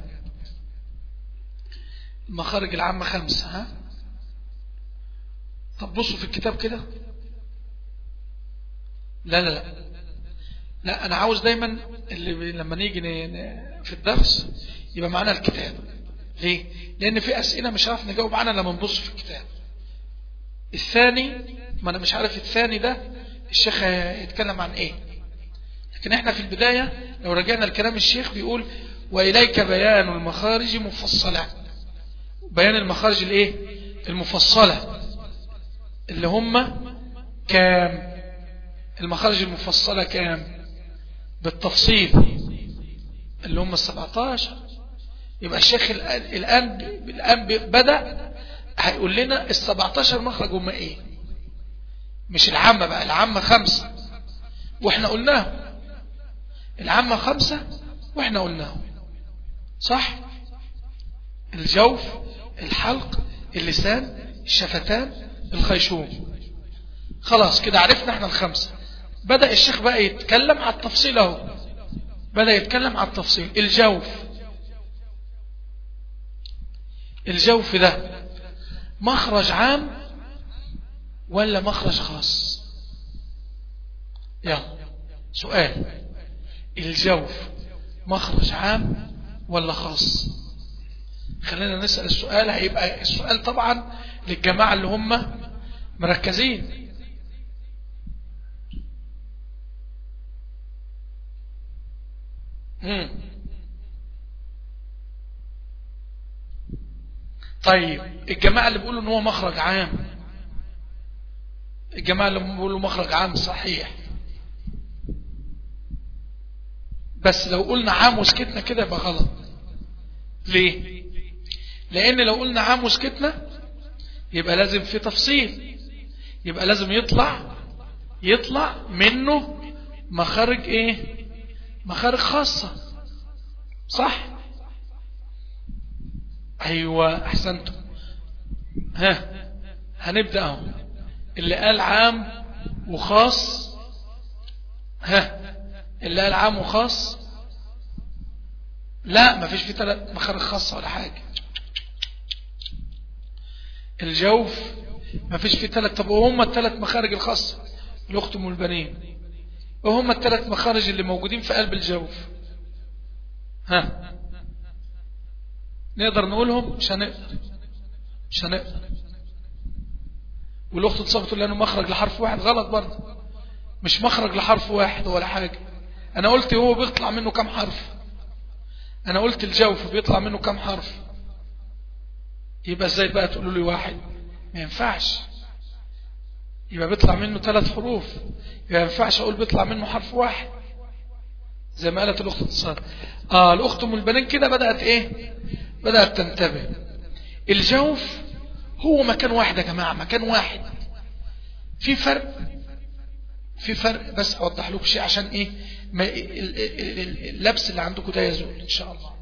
المخارج العامة خمسة ها طب بصوا في الكتاب كده لا لا لا لا انا عاوز دايما اللي لما نيجي في الدرس يبقى معانا الكتاب ليه لان في اسئله مش عارف نجاوب عنها لما نبص في الكتاب الثاني ما انا مش عارف الثاني ده الشيخ يتكلم عن ايه لكن احنا في البداية لو رجعنا لكلام الشيخ بيقول وإليك بيان المخارج مفصلة بيان المخارج الايه المفصلة اللي هم كام المخارج المفصلة كام بالتفصيل اللي هم السبعتاشر يبقى الشيخ الآن الآن بدأ هيقول لنا السبعتاشر مخرج هم ايه مش العامة بقى العامة خمسة واحنا قلناهم العامة خمسة واحنا قلناهم صح الجوف الحلق اللسان الشفتان الخيشوم خلاص كده عرفنا احنا الخمسة بدأ الشيخ بقى يتكلم على التفصيل اهو بدأ يتكلم على التفصيل الجوف الجوف ده مخرج عام ولا مخرج خاص يلا سؤال الجوف مخرج عام ولا خاص خلينا نسأل السؤال هيبقى السؤال طبعا للجماعة اللي هم مركزين طيب الجماعة اللي بيقولوا ان هو مخرج عام الجماعة اللي بيقولوا مخرج عام صحيح بس لو قلنا عام وسكتنا كده يبقى غلط ليه لان لو قلنا عام وسكتنا يبقى لازم في تفصيل يبقى لازم يطلع يطلع منه مخارج ايه مخارج خاصة صح ايوه احسنتم ها هنبدأ اهو اللي قال عام وخاص ها اللي قال عام وخاص لا ما فيش في ثلاث مخارج خاصة ولا حاجة الجوف ما فيش في ثلاث طب وهم الثلاث مخارج الخاصة الأختم والبنين وهم الثلاث مخارج اللي موجودين في قلب الجوف ها نقدر نقولهم مش هنقدر مش هنقدر والأخت تصاب تقول لأنه مخرج لحرف واحد غلط برضه مش مخرج لحرف واحد ولا حاجة أنا قلت هو بيطلع منه كم حرف أنا قلت الجوف بيطلع منه كم حرف يبقى ازاي بقى تقولوا لي واحد ما ينفعش يبقى بيطلع منه ثلاث حروف يبقى ما ينفعش اقول بيطلع منه حرف واحد زي ما قالت الاخت اتصال اه الاخت ام البنين كده بدات ايه بدات تنتبه الجوف هو مكان واحد يا جماعه مكان واحد في فرق في فرق بس اوضح لكم شيء عشان ايه ما اللبس اللي عندكم ده يزول ان شاء الله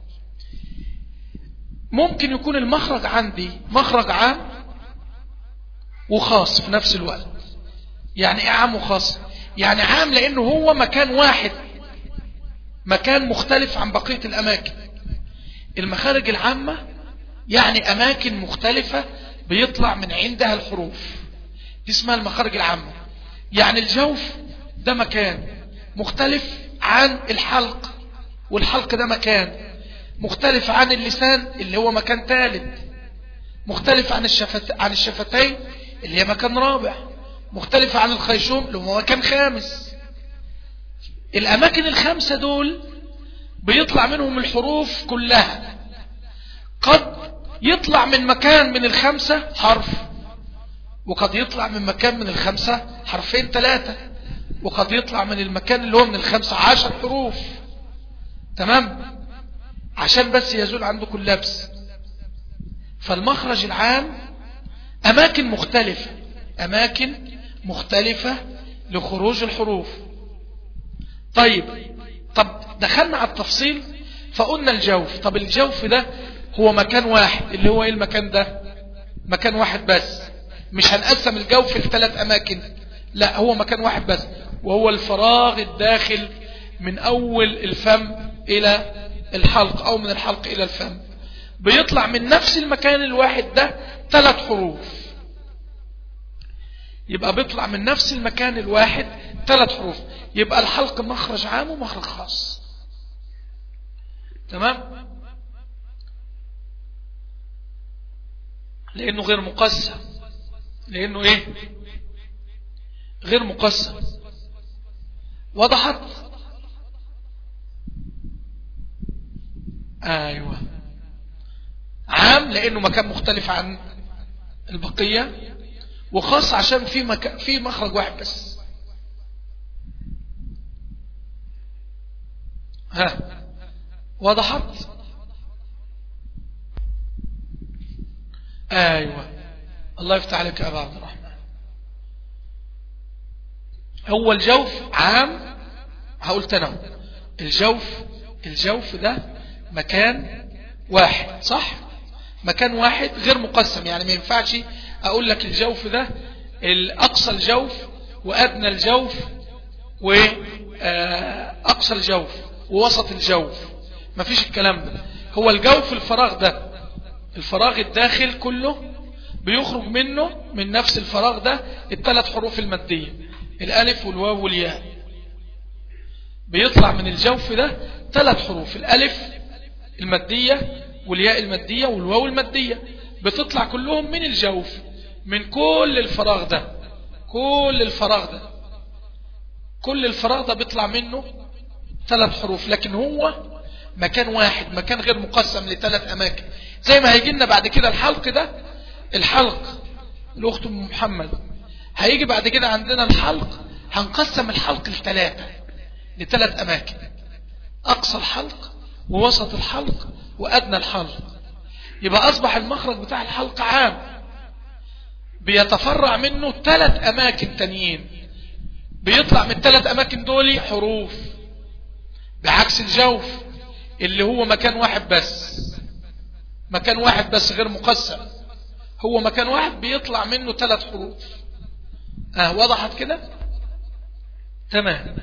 ممكن يكون المخرج عندي مخرج عام وخاص في نفس الوقت يعني ايه عام وخاص يعني عام لانه هو مكان واحد مكان مختلف عن بقية الاماكن المخارج العامة يعني اماكن مختلفة بيطلع من عندها الحروف دي اسمها المخارج العامة يعني الجوف ده مكان مختلف عن الحلق والحلق ده مكان مختلف عن اللسان اللي هو مكان ثالث مختلف عن الشفت عن الشفتين اللي هي مكان رابع مختلف عن الخيشوم اللي هو مكان خامس الأماكن الخمسة دول بيطلع منهم الحروف كلها قد يطلع من مكان من الخمسة حرف وقد يطلع من مكان من الخمسة حرفين ثلاثة وقد يطلع من المكان اللي هو من الخمسة عشر حروف تمام عشان بس يزول عندكم اللبس فالمخرج العام أماكن مختلفة أماكن مختلفة لخروج الحروف طيب طب دخلنا على التفصيل فقلنا الجوف طب الجوف ده هو مكان واحد اللي هو ايه المكان ده مكان واحد بس مش هنقسم الجوف لثلاث أماكن لا هو مكان واحد بس وهو الفراغ الداخل من أول الفم إلى الحلق أو من الحلق إلى الفم بيطلع من نفس المكان الواحد ده ثلاث حروف يبقى بيطلع من نفس المكان الواحد ثلاث حروف يبقى الحلق مخرج عام ومخرج خاص تمام لأنه غير مقسم لأنه إيه غير مقسم وضحت ايوه عام لانه مكان مختلف عن البقية وخاص عشان في مكان في مخرج واحد بس ها وضحت ايوه الله يفتح عليك يا ابا عبد الرحمن هو الجوف عام هقول تنوع الجوف الجوف ده مكان واحد صح مكان واحد غير مقسم يعني ما ينفعش اقول لك الجوف ده الاقصى الجوف وادنى الجوف واقصى الجوف ووسط الجوف ما فيش الكلام ده هو الجوف الفراغ ده الفراغ الداخل كله بيخرج منه من نفس الفراغ ده الثلاث حروف المادية الالف والواو والياء بيطلع من الجوف ده ثلاث حروف الالف المادية والياء المادية والواو المادية بتطلع كلهم من الجوف من كل الفراغ ده كل الفراغ ده كل الفراغ ده بيطلع منه ثلاث حروف لكن هو مكان واحد مكان غير مقسم لثلاث أماكن زي ما هيجي لنا بعد كده الحلق ده الحلق الأخت محمد هيجي بعد كده عندنا الحلق هنقسم الحلق لثلاثة لثلاث أماكن أقصى الحلق ووسط الحلق وأدنى الحلق يبقى أصبح المخرج بتاع الحلق عام بيتفرع منه ثلاث أماكن تانيين بيطلع من الثلاث أماكن دول حروف بعكس الجوف اللي هو مكان واحد بس مكان واحد بس غير مقسم هو مكان واحد بيطلع منه ثلاث حروف اه وضحت كده تمام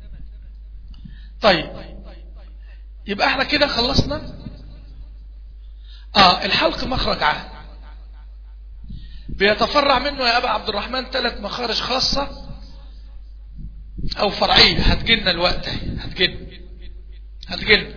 طيب يبقى احنا كده خلصنا اه الحلق مخرج عام بيتفرع منه يا ابا عبد الرحمن ثلاث مخارج خاصة او فرعية هتجيلنا الوقت هتجيلنا هتجيلنا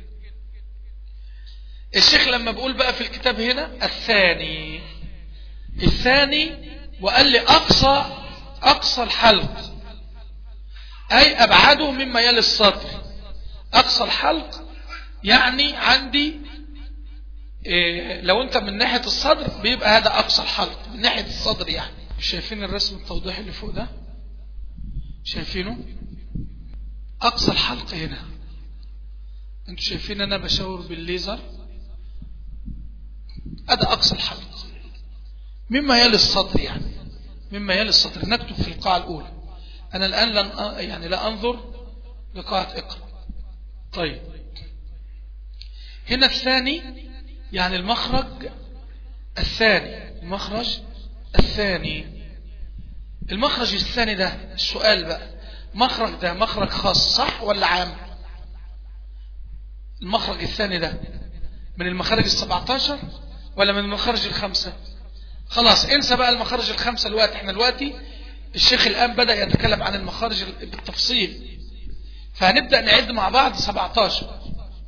الشيخ لما بقول بقى في الكتاب هنا الثاني الثاني وقال لي اقصى اقصى الحلق اي ابعده مما يلي الصدر اقصى الحلق يعني عندي إيه لو انت من ناحية الصدر بيبقى هذا اقصى الحلق من ناحية الصدر يعني شايفين الرسم التوضيحي اللي فوق ده شايفينه اقصى الحلق هنا انتوا شايفين انا بشاور بالليزر هذا اقصى الحلق مما يلي الصدر يعني مما يلي الصدر نكتب في القاعة الاولى انا الان لن يعني لا انظر لقاعة اقرأ طيب هنا الثاني يعني المخرج الثاني المخرج الثاني المخرج الثاني ده السؤال بقى مخرج ده مخرج خاص صح ولا عام المخرج الثاني ده من المخارج السبعتاشر ولا من المخارج الخمسة خلاص انسى بقى المخارج الخمسة الوقت احنا دلوقتي الشيخ الآن بدأ يتكلم عن المخارج بالتفصيل فهنبدأ نعد مع بعض 17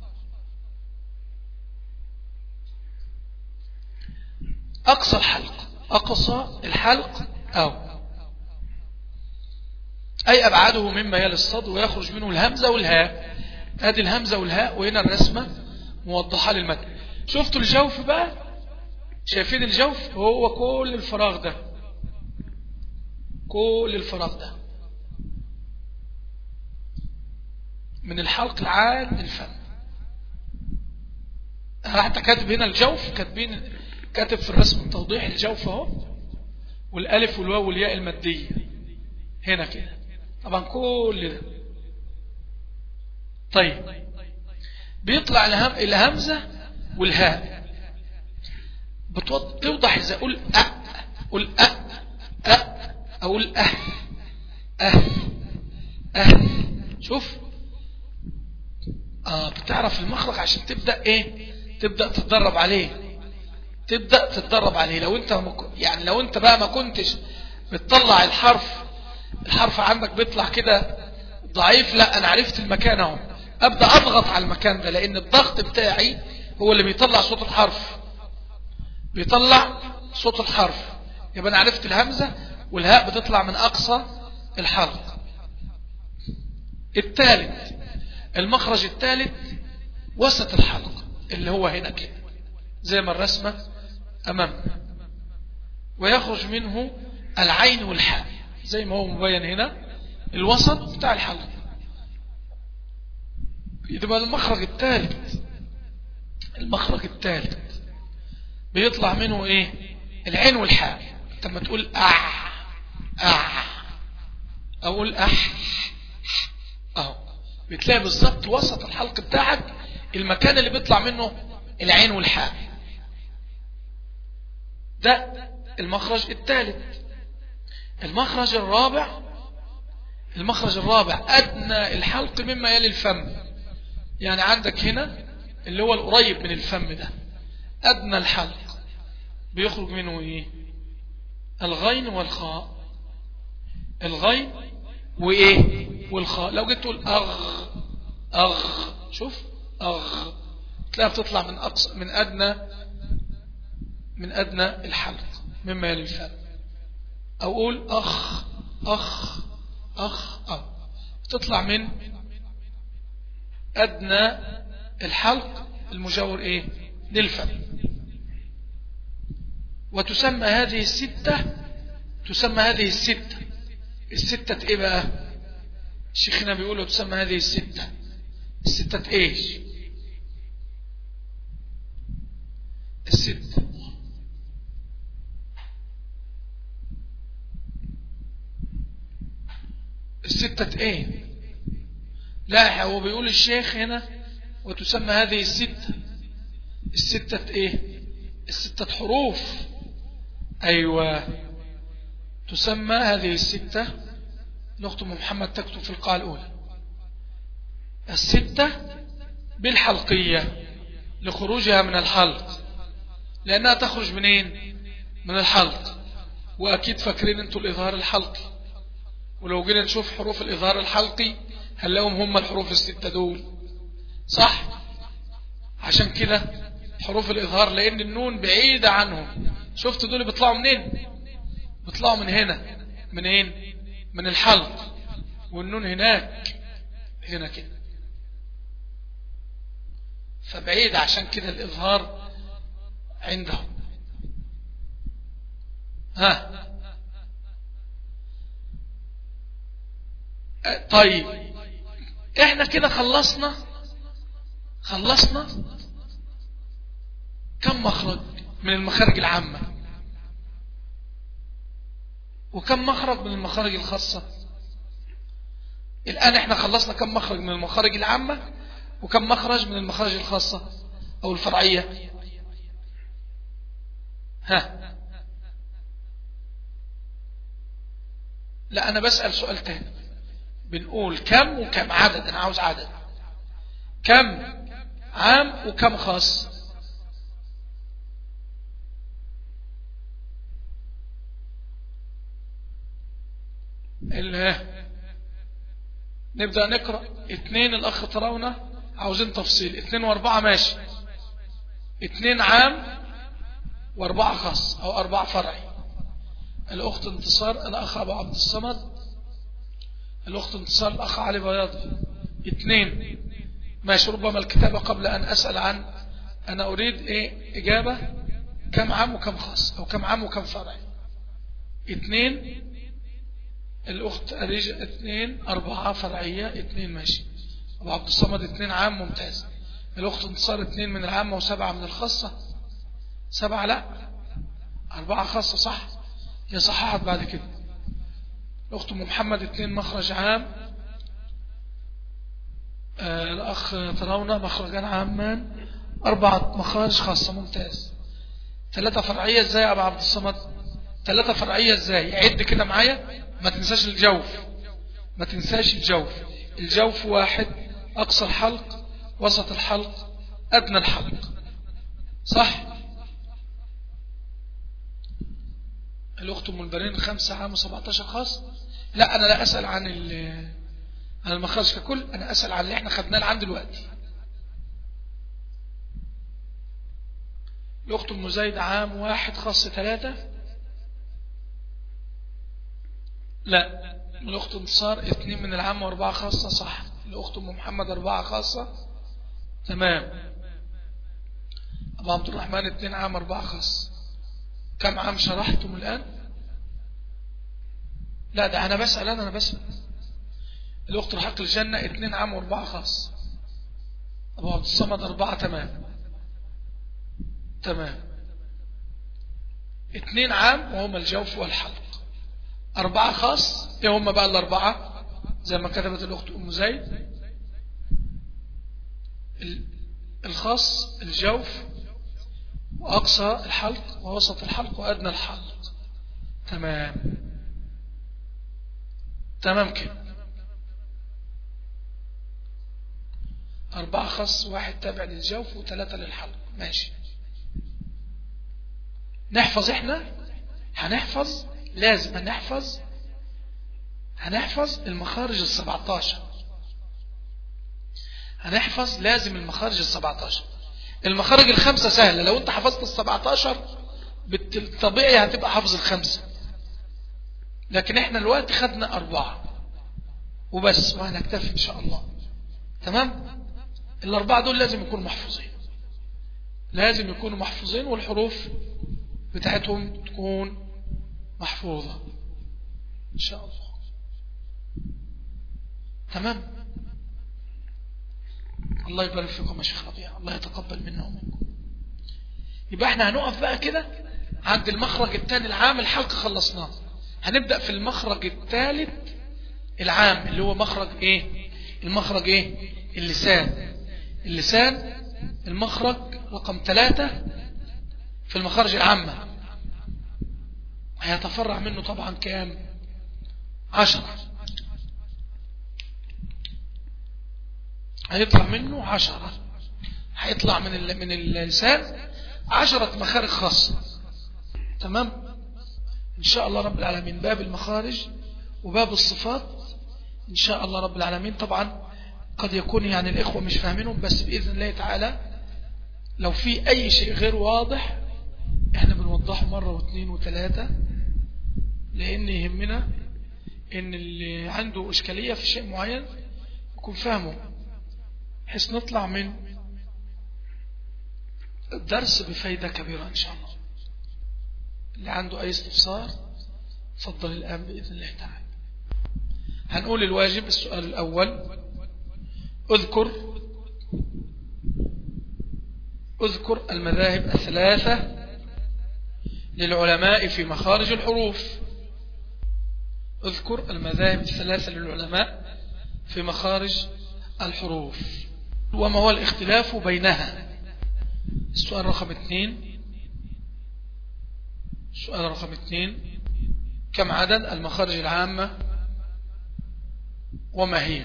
أقصى الحلق أقصى الحلق أو أي أبعاده مما يلي الصد ويخرج منه الهمزة والهاء هذه الهمزة والهاء وهنا الرسمة موضحة للمتن شفتوا الجوف بقى شايفين الجوف هو كل الفراغ ده كل الفراغ ده من الحلق العام للفم حتى كاتب هنا الجوف كاتبين كاتب في الرسم التوضيح الجوف اهو والالف والواو والياء المادية هنا كده طبعا كل ده طيب بيطلع الهمزة والهاء بتوضح إذا أقول أ أقول أ أ أقول أه أه أه شوف آه بتعرف المخرج عشان تبدأ إيه تبدأ تتدرب عليه تبدأ تتدرب عليه لو أنت مك... يعني لو أنت بقى ما كنتش بتطلع الحرف الحرف عندك بيطلع كده ضعيف لا أنا عرفت المكان اهو أبدأ أضغط على المكان ده لأن الضغط بتاعي هو اللي بيطلع صوت الحرف بيطلع صوت الحرف يبقى أنا عرفت الهمزة والهاء بتطلع من أقصى الحلق الثالث المخرج الثالث وسط الحلق اللي هو هنا كده زي ما الرسمة أمامنا ويخرج منه العين والحاء زي ما هو مبين هنا الوسط بتاع الحلق يبقى المخرج الثالث المخرج الثالث بيطلع منه ايه العين والحاء انت لما تقول اع اع اقول اح اهو بتلاقي بالظبط وسط الحلق بتاعك المكان اللي بيطلع منه العين والحاء ده المخرج الثالث المخرج الرابع المخرج الرابع أدنى الحلق مما يلي الفم يعني عندك هنا اللي هو القريب من الفم ده أدنى الحلق بيخرج منه إيه الغين والخاء الغين وإيه والخاء لو جيت تقول أغ أغ شوف أغ تلاقيها بتطلع من أقصى من أدنى من أدنى الحلق مما يلي الفم أو أقول أخ أخ أخ أخ تطلع من أدنى الحلق المجاور إيه للفم وتسمى هذه الستة تسمى هذه الستة الستة إيه بقى شيخنا بيقولوا تسمى هذه الستة الستة إيش الستة الستة ايه لا هو بيقول الشيخ هنا وتسمى هذه الستة الستة ايه الستة حروف ايوه تسمى هذه الستة نقطة محمد تكتب في القاعة الاولى الستة بالحلقية لخروجها من الحلق لانها تخرج منين من الحلق واكيد فاكرين انتوا الاظهار الحلقي ولو جينا نشوف حروف الإظهار الحلقي هنلاقيهم هم الحروف الستة دول صح عشان كده حروف الإظهار لأن النون بعيدة عنهم شفت دول بيطلعوا منين بيطلعوا من هنا منين من الحلق والنون هناك هنا كده فبعيد عشان كده الإظهار عندهم ها طيب احنا كده خلصنا خلصنا كم مخرج من المخارج العامة وكم مخرج من المخارج الخاصة الآن احنا خلصنا كم مخرج من المخارج العامة وكم مخرج من المخارج الخاصة أو الفرعية ها لا أنا بسأل سؤال تاني بنقول كم وكم عدد أنا عاوز عدد كم عام وكم خاص نبدأ نقرأ اثنين الأخ ترونه عاوزين تفصيل اثنين واربعة ماشي اثنين عام واربعة خاص او اربعة فرعي الاخت انتصار الاخ ابو عبد الصمد الأخت انتصار الأخ علي بياض اثنين ماشي ربما الكتابة قبل أن أسأل عن أنا أريد إيه إجابة كم عام وكم خاص أو كم عام وكم فرع اثنين الأخت أريج اثنين أربعة فرعية اثنين ماشي أبو عبد الصمد اثنين عام ممتاز الأخت انتصار اثنين من العامة وسبعة من الخاصة سبعة لا أربعة خاصة صح هي صححت بعد كده الأخت محمد اثنين مخرج عام آه الأخ ترون مخرجان عامان أربعة مخارج خاصة ممتاز ثلاثة فرعية ازاي يا أبو عبد الصمد ثلاثة فرعية ازاي عد كده معايا ما تنساش الجوف ما تنساش الجوف الجوف واحد أقصى الحلق وسط الحلق أدنى الحلق صح الأخت أم البنين خمسة عام وسبعتاشر خاص لا أنا لا أسأل عن عن المخرج ككل أنا أسأل عن اللي احنا خدناه لعند دلوقتي الأخت أم زيد عام واحد خاص ثلاثة لا الأخت انتصار اثنين من العام واربعة خاصة صح الأخت أم محمد أربعة خاصة تمام أبو عبد الرحمن اثنين عام أربعة خاصة كم عام شرحتم الآن لا ده أنا بسأل أنا, أنا بسأل الأخت رحق الجنة اثنين عام واربعة خاص أبو عبد الصمد أربعة تمام تمام اثنين عام وهم الجوف والحلق أربعة خاص ايه هم بقى الأربعة زي ما كتبت الأخت أم زيد الخاص الجوف وأقصى الحلق ووسط الحلق وأدنى الحلق تمام تمام كده أربعة خص واحد تابع للجوف وثلاثة للحلق ماشي نحفظ احنا هنحفظ لازم هنحفظ هنحفظ المخارج السبعتاشر هنحفظ لازم المخارج السبعتاشر المخارج الخمسة سهلة لو انت حفظت السبعتاشر بالطبيعي هتبقى حافظ الخمسة لكن احنا الوقت خدنا أربعة وبس وهنكتفي إن شاء الله تمام الأربعة دول لازم يكونوا محفوظين لازم يكونوا محفوظين والحروف بتاعتهم تكون محفوظة إن شاء الله تمام الله يبارك فيكم يا شيخ ربيع الله يتقبل منا ومنكم يبقى احنا هنقف بقى كده عند المخرج الثاني العام الحلقة خلصناه هنبدأ في المخرج الثالث العام اللي هو مخرج ايه المخرج ايه اللسان اللسان المخرج رقم ثلاثة في المخارج العامة هيتفرع منه طبعا كام عشرة هيطلع منه عشرة هيطلع من من اللسان عشرة مخارج خاصة تمام إن شاء الله رب العالمين باب المخارج وباب الصفات إن شاء الله رب العالمين طبعا قد يكون يعني الإخوة مش فاهمينهم بس بإذن الله تعالى لو في أي شيء غير واضح احنا بنوضحه مرة واثنين وثلاثة لأن يهمنا إن اللي عنده إشكالية في شيء معين يكون فاهمه بحيث نطلع من الدرس بفايدة كبيرة إن شاء الله اللي عنده أي استفسار تفضل الآن بإذن الله تعالى هنقول الواجب السؤال الأول اذكر اذكر المذاهب الثلاثة للعلماء في مخارج الحروف اذكر المذاهب الثلاثة للعلماء في مخارج الحروف وما هو الاختلاف بينها السؤال رقم اثنين السؤال رقم اثنين كم عدد المخارج العامة وما هي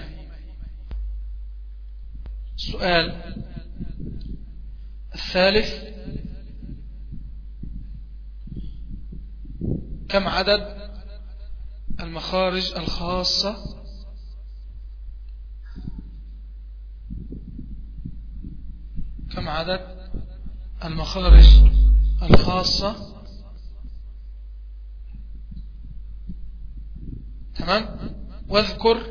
السؤال الثالث كم عدد المخارج الخاصة كم عدد المخارج الخاصة تمام واذكر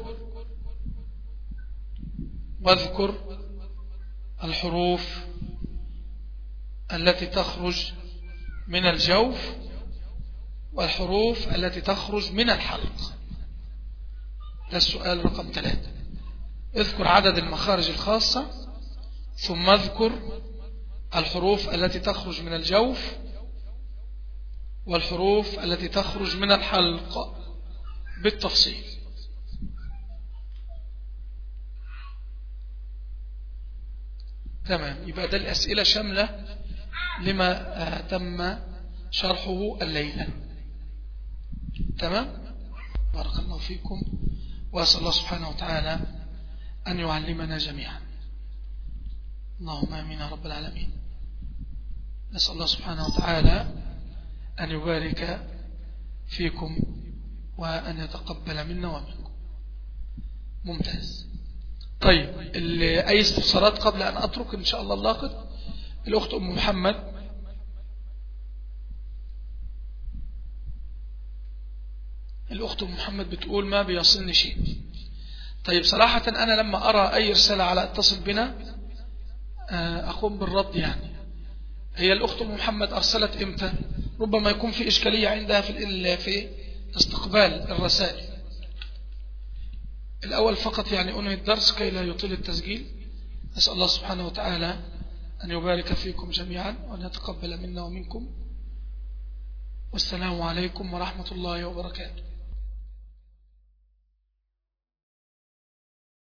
واذكر الحروف التي تخرج من الجوف والحروف التي تخرج من الحلق ده السؤال رقم ثلاثة اذكر عدد المخارج الخاصة ثم اذكر الحروف التي تخرج من الجوف والحروف التي تخرج من الحلق بالتفصيل تمام يبقى ده الأسئلة شاملة لما تم شرحه الليلة تمام بارك الله فيكم وأسأل الله سبحانه وتعالى أن يعلمنا جميعا اللهم آمين يا رب العالمين نسأل الله سبحانه وتعالى أن يبارك فيكم وأن يتقبل منا ومنكم ممتاز طيب أي استفسارات قبل أن أترك إن شاء الله اللاقط الأخت أم محمد الأخت أم محمد بتقول ما بيصلني شيء طيب صراحة أنا لما أرى أي رسالة على اتصل بنا أقوم بالرد يعني هي الأخت أم محمد أرسلت إمتى ربما يكون في إشكالية عندها في في استقبال الرسائل الأول فقط يعني أنهي الدرس كي لا يطيل التسجيل نسأل الله سبحانه وتعالى أن يبارك فيكم جميعا وأن يتقبل منا ومنكم والسلام عليكم ورحمة الله وبركاته